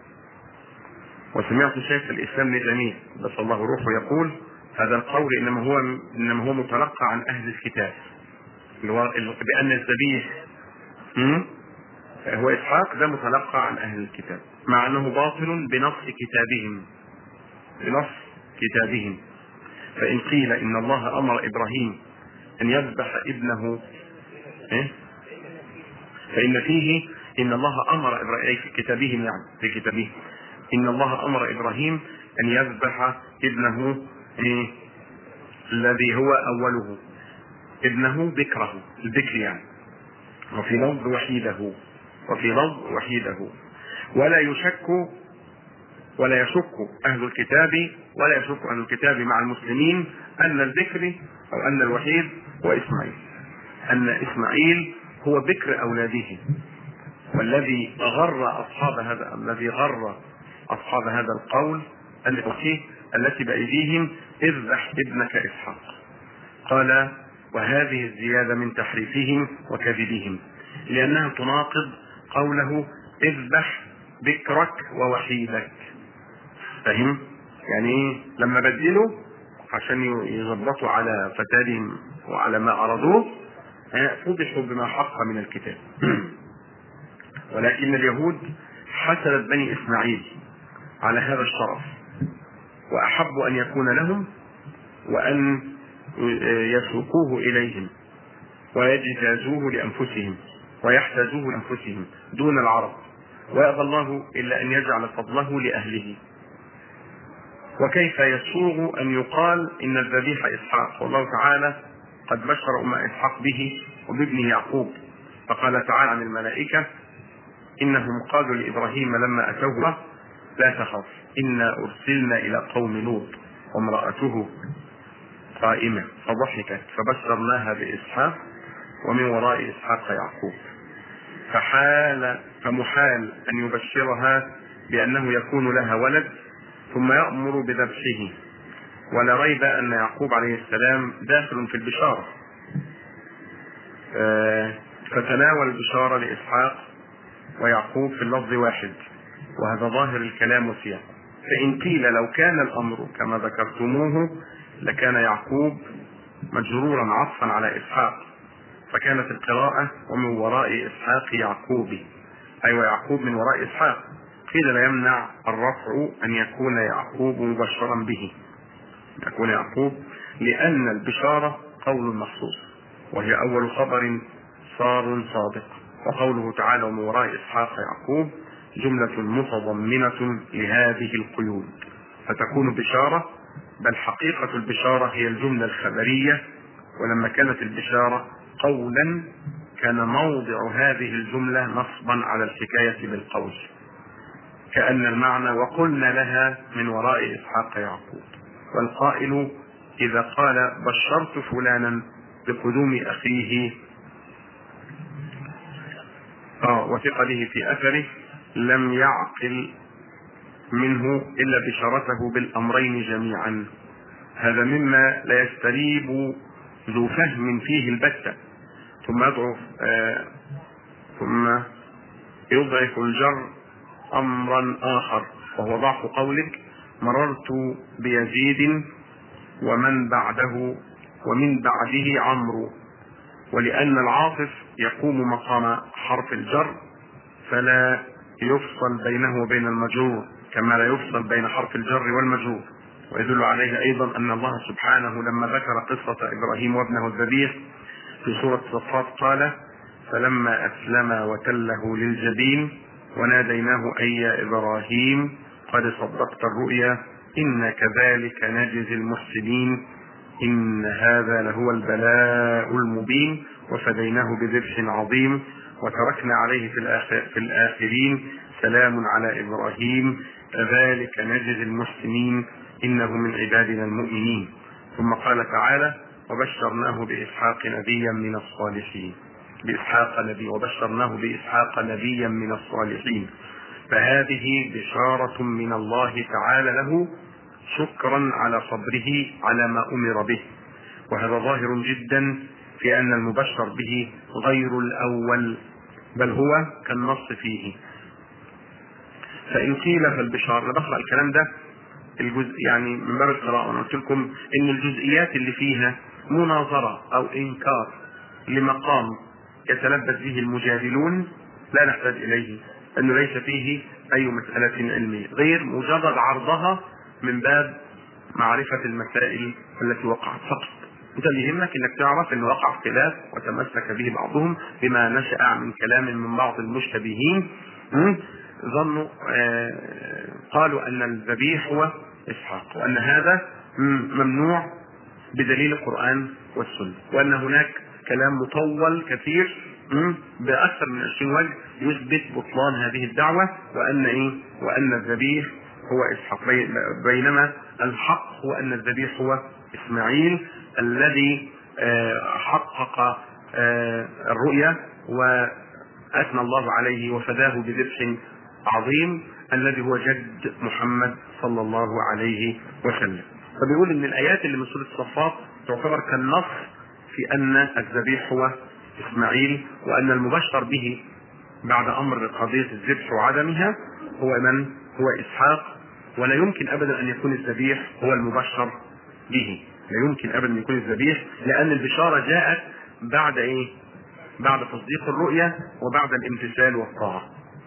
وسمعت شيخ الاسلام ابن تيميه بس الله روحه يقول هذا القول انما هو انما هو متلقى عن اهل الكتاب اللي هو بان الذبيح هو اسحاق ده متلقى عن اهل الكتاب مع انه باطل بنص كتابهم بنص كتابهم فان قيل ان الله امر ابراهيم ان يذبح ابنه إيه؟ فان فيه ان الله امر ابراهيم في كتابهم يعني في كتابهم ان الله امر ابراهيم ان يذبح ابنه إيه؟ الذي هو اوله ابنه بكره البكر يعني وفي لفظ وحيده وفي لفظ وحيده ولا يشك ولا يشك اهل الكتاب ولا يشك اهل الكتاب مع المسلمين ان البكر او ان الوحيد هو اسماعيل ان اسماعيل هو بكر اولاده والذي غر اصحاب هذا الذي غر اصحاب هذا القول التي التي بايديهم اذبح ابنك اسحاق قال وهذه الزياده من تحريفهم وكذبهم لانها تناقض قوله اذبح بكرك ووحيدك فاهم يعني ايه لما بدلوا عشان يظبطوا على فسادهم وعلى ما ارادوه فضحوا بما حق من الكتاب ولكن اليهود حسدت بني اسماعيل على هذا الشرف واحبوا ان يكون لهم وان يسوقوه اليهم ويجتازوه لانفسهم ويحتاجوه لانفسهم دون العرب ويأبى الله الا ان يجعل فضله لاهله وكيف يسوغ ان يقال ان الذبيح اسحاق والله تعالى قد بشر ام اسحاق به وبابنه يعقوب فقال تعالى عن الملائكه انهم قالوا لابراهيم لما اتوه لا تخف انا ارسلنا الى قوم لوط وامراته قائمه فضحكت فبشرناها باسحاق ومن وراء اسحاق يعقوب فحال فمحال ان يبشرها بانه يكون لها ولد ثم يامر بذبحه ولا ريب ان يعقوب عليه السلام داخل في البشاره فتناول البشاره لاسحاق ويعقوب في اللفظ واحد وهذا ظاهر الكلام والسياق فإن قيل لو كان الأمر كما ذكرتموه لكان يعقوب مجرورا عطفا على إسحاق فكانت القراءة ومن وراء إسحاق يعقوب أي ويعقوب من وراء إسحاق قيل لا يمنع الرفع أن يكون يعقوب مبشرا به يكون يعقوب لأن البشارة قول مخصوص وهي أول خبر صار صادق وقوله تعالى ومن وراء إسحاق يعقوب جملة متضمنة لهذه القيود فتكون بشارة بل حقيقة البشارة هي الجملة الخبرية ولما كانت البشارة قولا كان موضع هذه الجملة نصبا على الحكاية بالقول كأن المعنى وقلنا لها من وراء إسحاق يعقوب والقائل إذا قال بشرت فلانا بقدوم أخيه آه وثقله في أثره لم يعقل منه إلا بشارته بالأمرين جميعا هذا مما لا يستريب ذو فهم فيه البتة ثم يضعف آه ثم يضعف الجر أمرا آخر وهو ضعف قولك مررت بيزيد ومن بعده ومن بعده عمرو ولأن العاطف يقوم مقام حرف الجر فلا يفصل بينه وبين المجرور كما لا يفصل بين حرف الجر والمجرور ويدل عليه ايضا ان الله سبحانه لما ذكر قصه ابراهيم وابنه الذبيح في سوره الصفات قال فلما اسلم وتله للجبين وناديناه اي يا ابراهيم قد صدقت الرؤيا إنا كذلك نجزي المحسنين إن هذا لهو البلاء المبين وفديناه بذبح عظيم وتركنا عليه في, الآخر في الآخرين سلام على إبراهيم كذلك نجزي المحسنين إنه من عبادنا المؤمنين ثم قال تعالى وبشرناه بإسحاق نبيا من الصالحين بإسحاق نبي وبشرناه بإسحاق نبيا من الصالحين فهذه بشارة من الله تعالى له شكرا على صبره على ما أمر به وهذا ظاهر جدا في أن المبشر به غير الأول بل هو كالنص فيه فإن قيل فالبشارة أنا بقرأ الكلام ده الجزء يعني من باب القراءة أنا قلت لكم إن الجزئيات اللي فيها مناظرة أو إنكار لمقام يتلبس به المجادلون لا نحتاج إليه أنه ليس فيه أي مسألة علمية غير مجرد عرضها من باب معرفة المسائل التي وقعت فقط انت اللي يهمك انك تعرف ان وقع اختلاف وتمسك به بعضهم بما نشأ من كلام من بعض المشتبهين ظنوا آه قالوا ان الذبيح هو اسحاق وان هذا ممنوع بدليل القرآن والسنة وان هناك كلام مطول كثير باكثر من 20 وجه يثبت بطلان هذه الدعوة وان ايه وان الذبيح هو اسحاق بينما الحق هو ان الذبيح هو اسماعيل الذي حقق الرؤيا واثنى الله عليه وفداه بذبح عظيم الذي هو جد محمد صلى الله عليه وسلم فبيقول ان الايات اللي من سوره الصفات تعتبر كالنص في ان الذبيح هو اسماعيل وان المبشر به بعد امر قضيه الذبح وعدمها هو من هو اسحاق ولا يمكن ابدا ان يكون الذبيح هو المبشر به لا يمكن ابدا ان يكون الذبيح لان البشاره جاءت بعد ايه بعد تصديق الرؤيا وبعد الامتثال والطاعه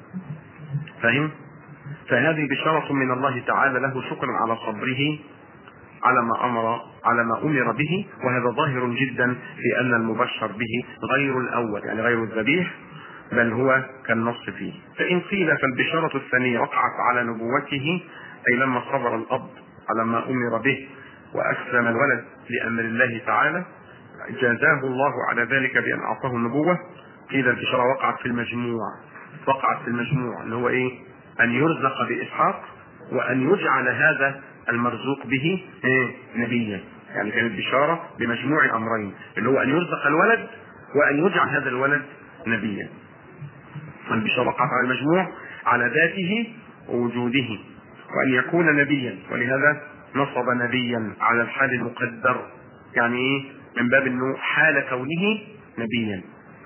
فهم فهذه بشارة من الله تعالى له شكرا على صبره على ما امر على ما امر به وهذا ظاهر جدا في ان المبشر به غير الاول يعني غير الذبيح بل هو كالنص فيه فان قيل فالبشارة الثانية وقعت على نبوته اي لما صبر الاب على ما امر به واسلم الولد لامر الله تعالى جازاه الله على ذلك بان اعطاه النبوة قيل البشارة وقعت في المجموع وقعت في المجموع اللي هو ايه ان يرزق باسحاق وان يجعل هذا المرزوق به إيه؟ نبيا يعني كانت بشاره بمجموع امرين اللي هو ان يرزق الولد وان يجعل هذا الولد نبيا البشاره وقعت على المجموع على ذاته ووجوده وان يكون نبيا ولهذا نصب نبيا على الحال المقدر يعني ايه من باب انه حال كونه نبيا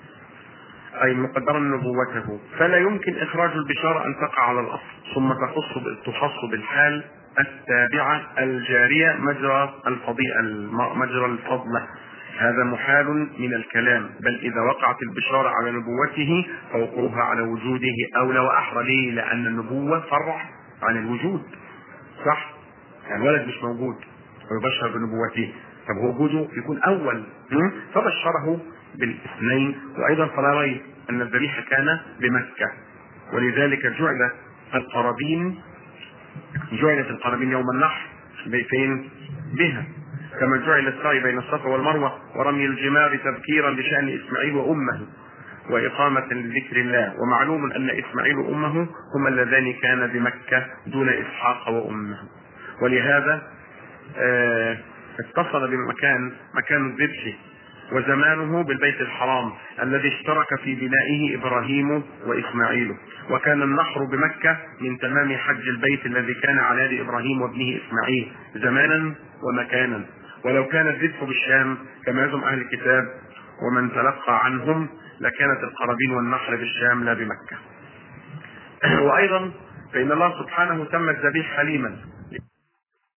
أي مقدرا نبوته فلا يمكن إخراج البشارة أن تقع على الأصل ثم تخص تخص بالحال التابعة الجارية مجرى الفضيئة مجرى الفضلة هذا محال من الكلام بل إذا وقعت البشارة على نبوته فوقوعها على وجوده أولى وأحرى ليه؟ لأن النبوة فرع عن الوجود صح؟ يعني الولد مش موجود ويبشر بنبوته طب هو وجوده يكون أول فبشره بالاثنين وايضا فلا ريب ان الذبيحه كان بمكه ولذلك جعل القرابين جعلت القرابين يوم النحر فين؟ بها كما جعل السعي بين الصفا والمروه ورمي الجمار تذكيرا بشان اسماعيل وامه وإقامة لذكر الله ومعلوم أن إسماعيل وأمه هما اللذان كان بمكة دون إسحاق وأمه ولهذا آه اتصل بمكان مكان الذبح وزمانه بالبيت الحرام الذي اشترك في بنائه ابراهيم واسماعيل وكان النحر بمكه من تمام حج البيت الذي كان على يد ابراهيم وابنه اسماعيل زمانا ومكانا ولو كان الذبح بالشام كما يزعم اهل الكتاب ومن تلقى عنهم لكانت القرابين والنحر بالشام لا بمكه وايضا فان الله سبحانه سمى الذبيح حليما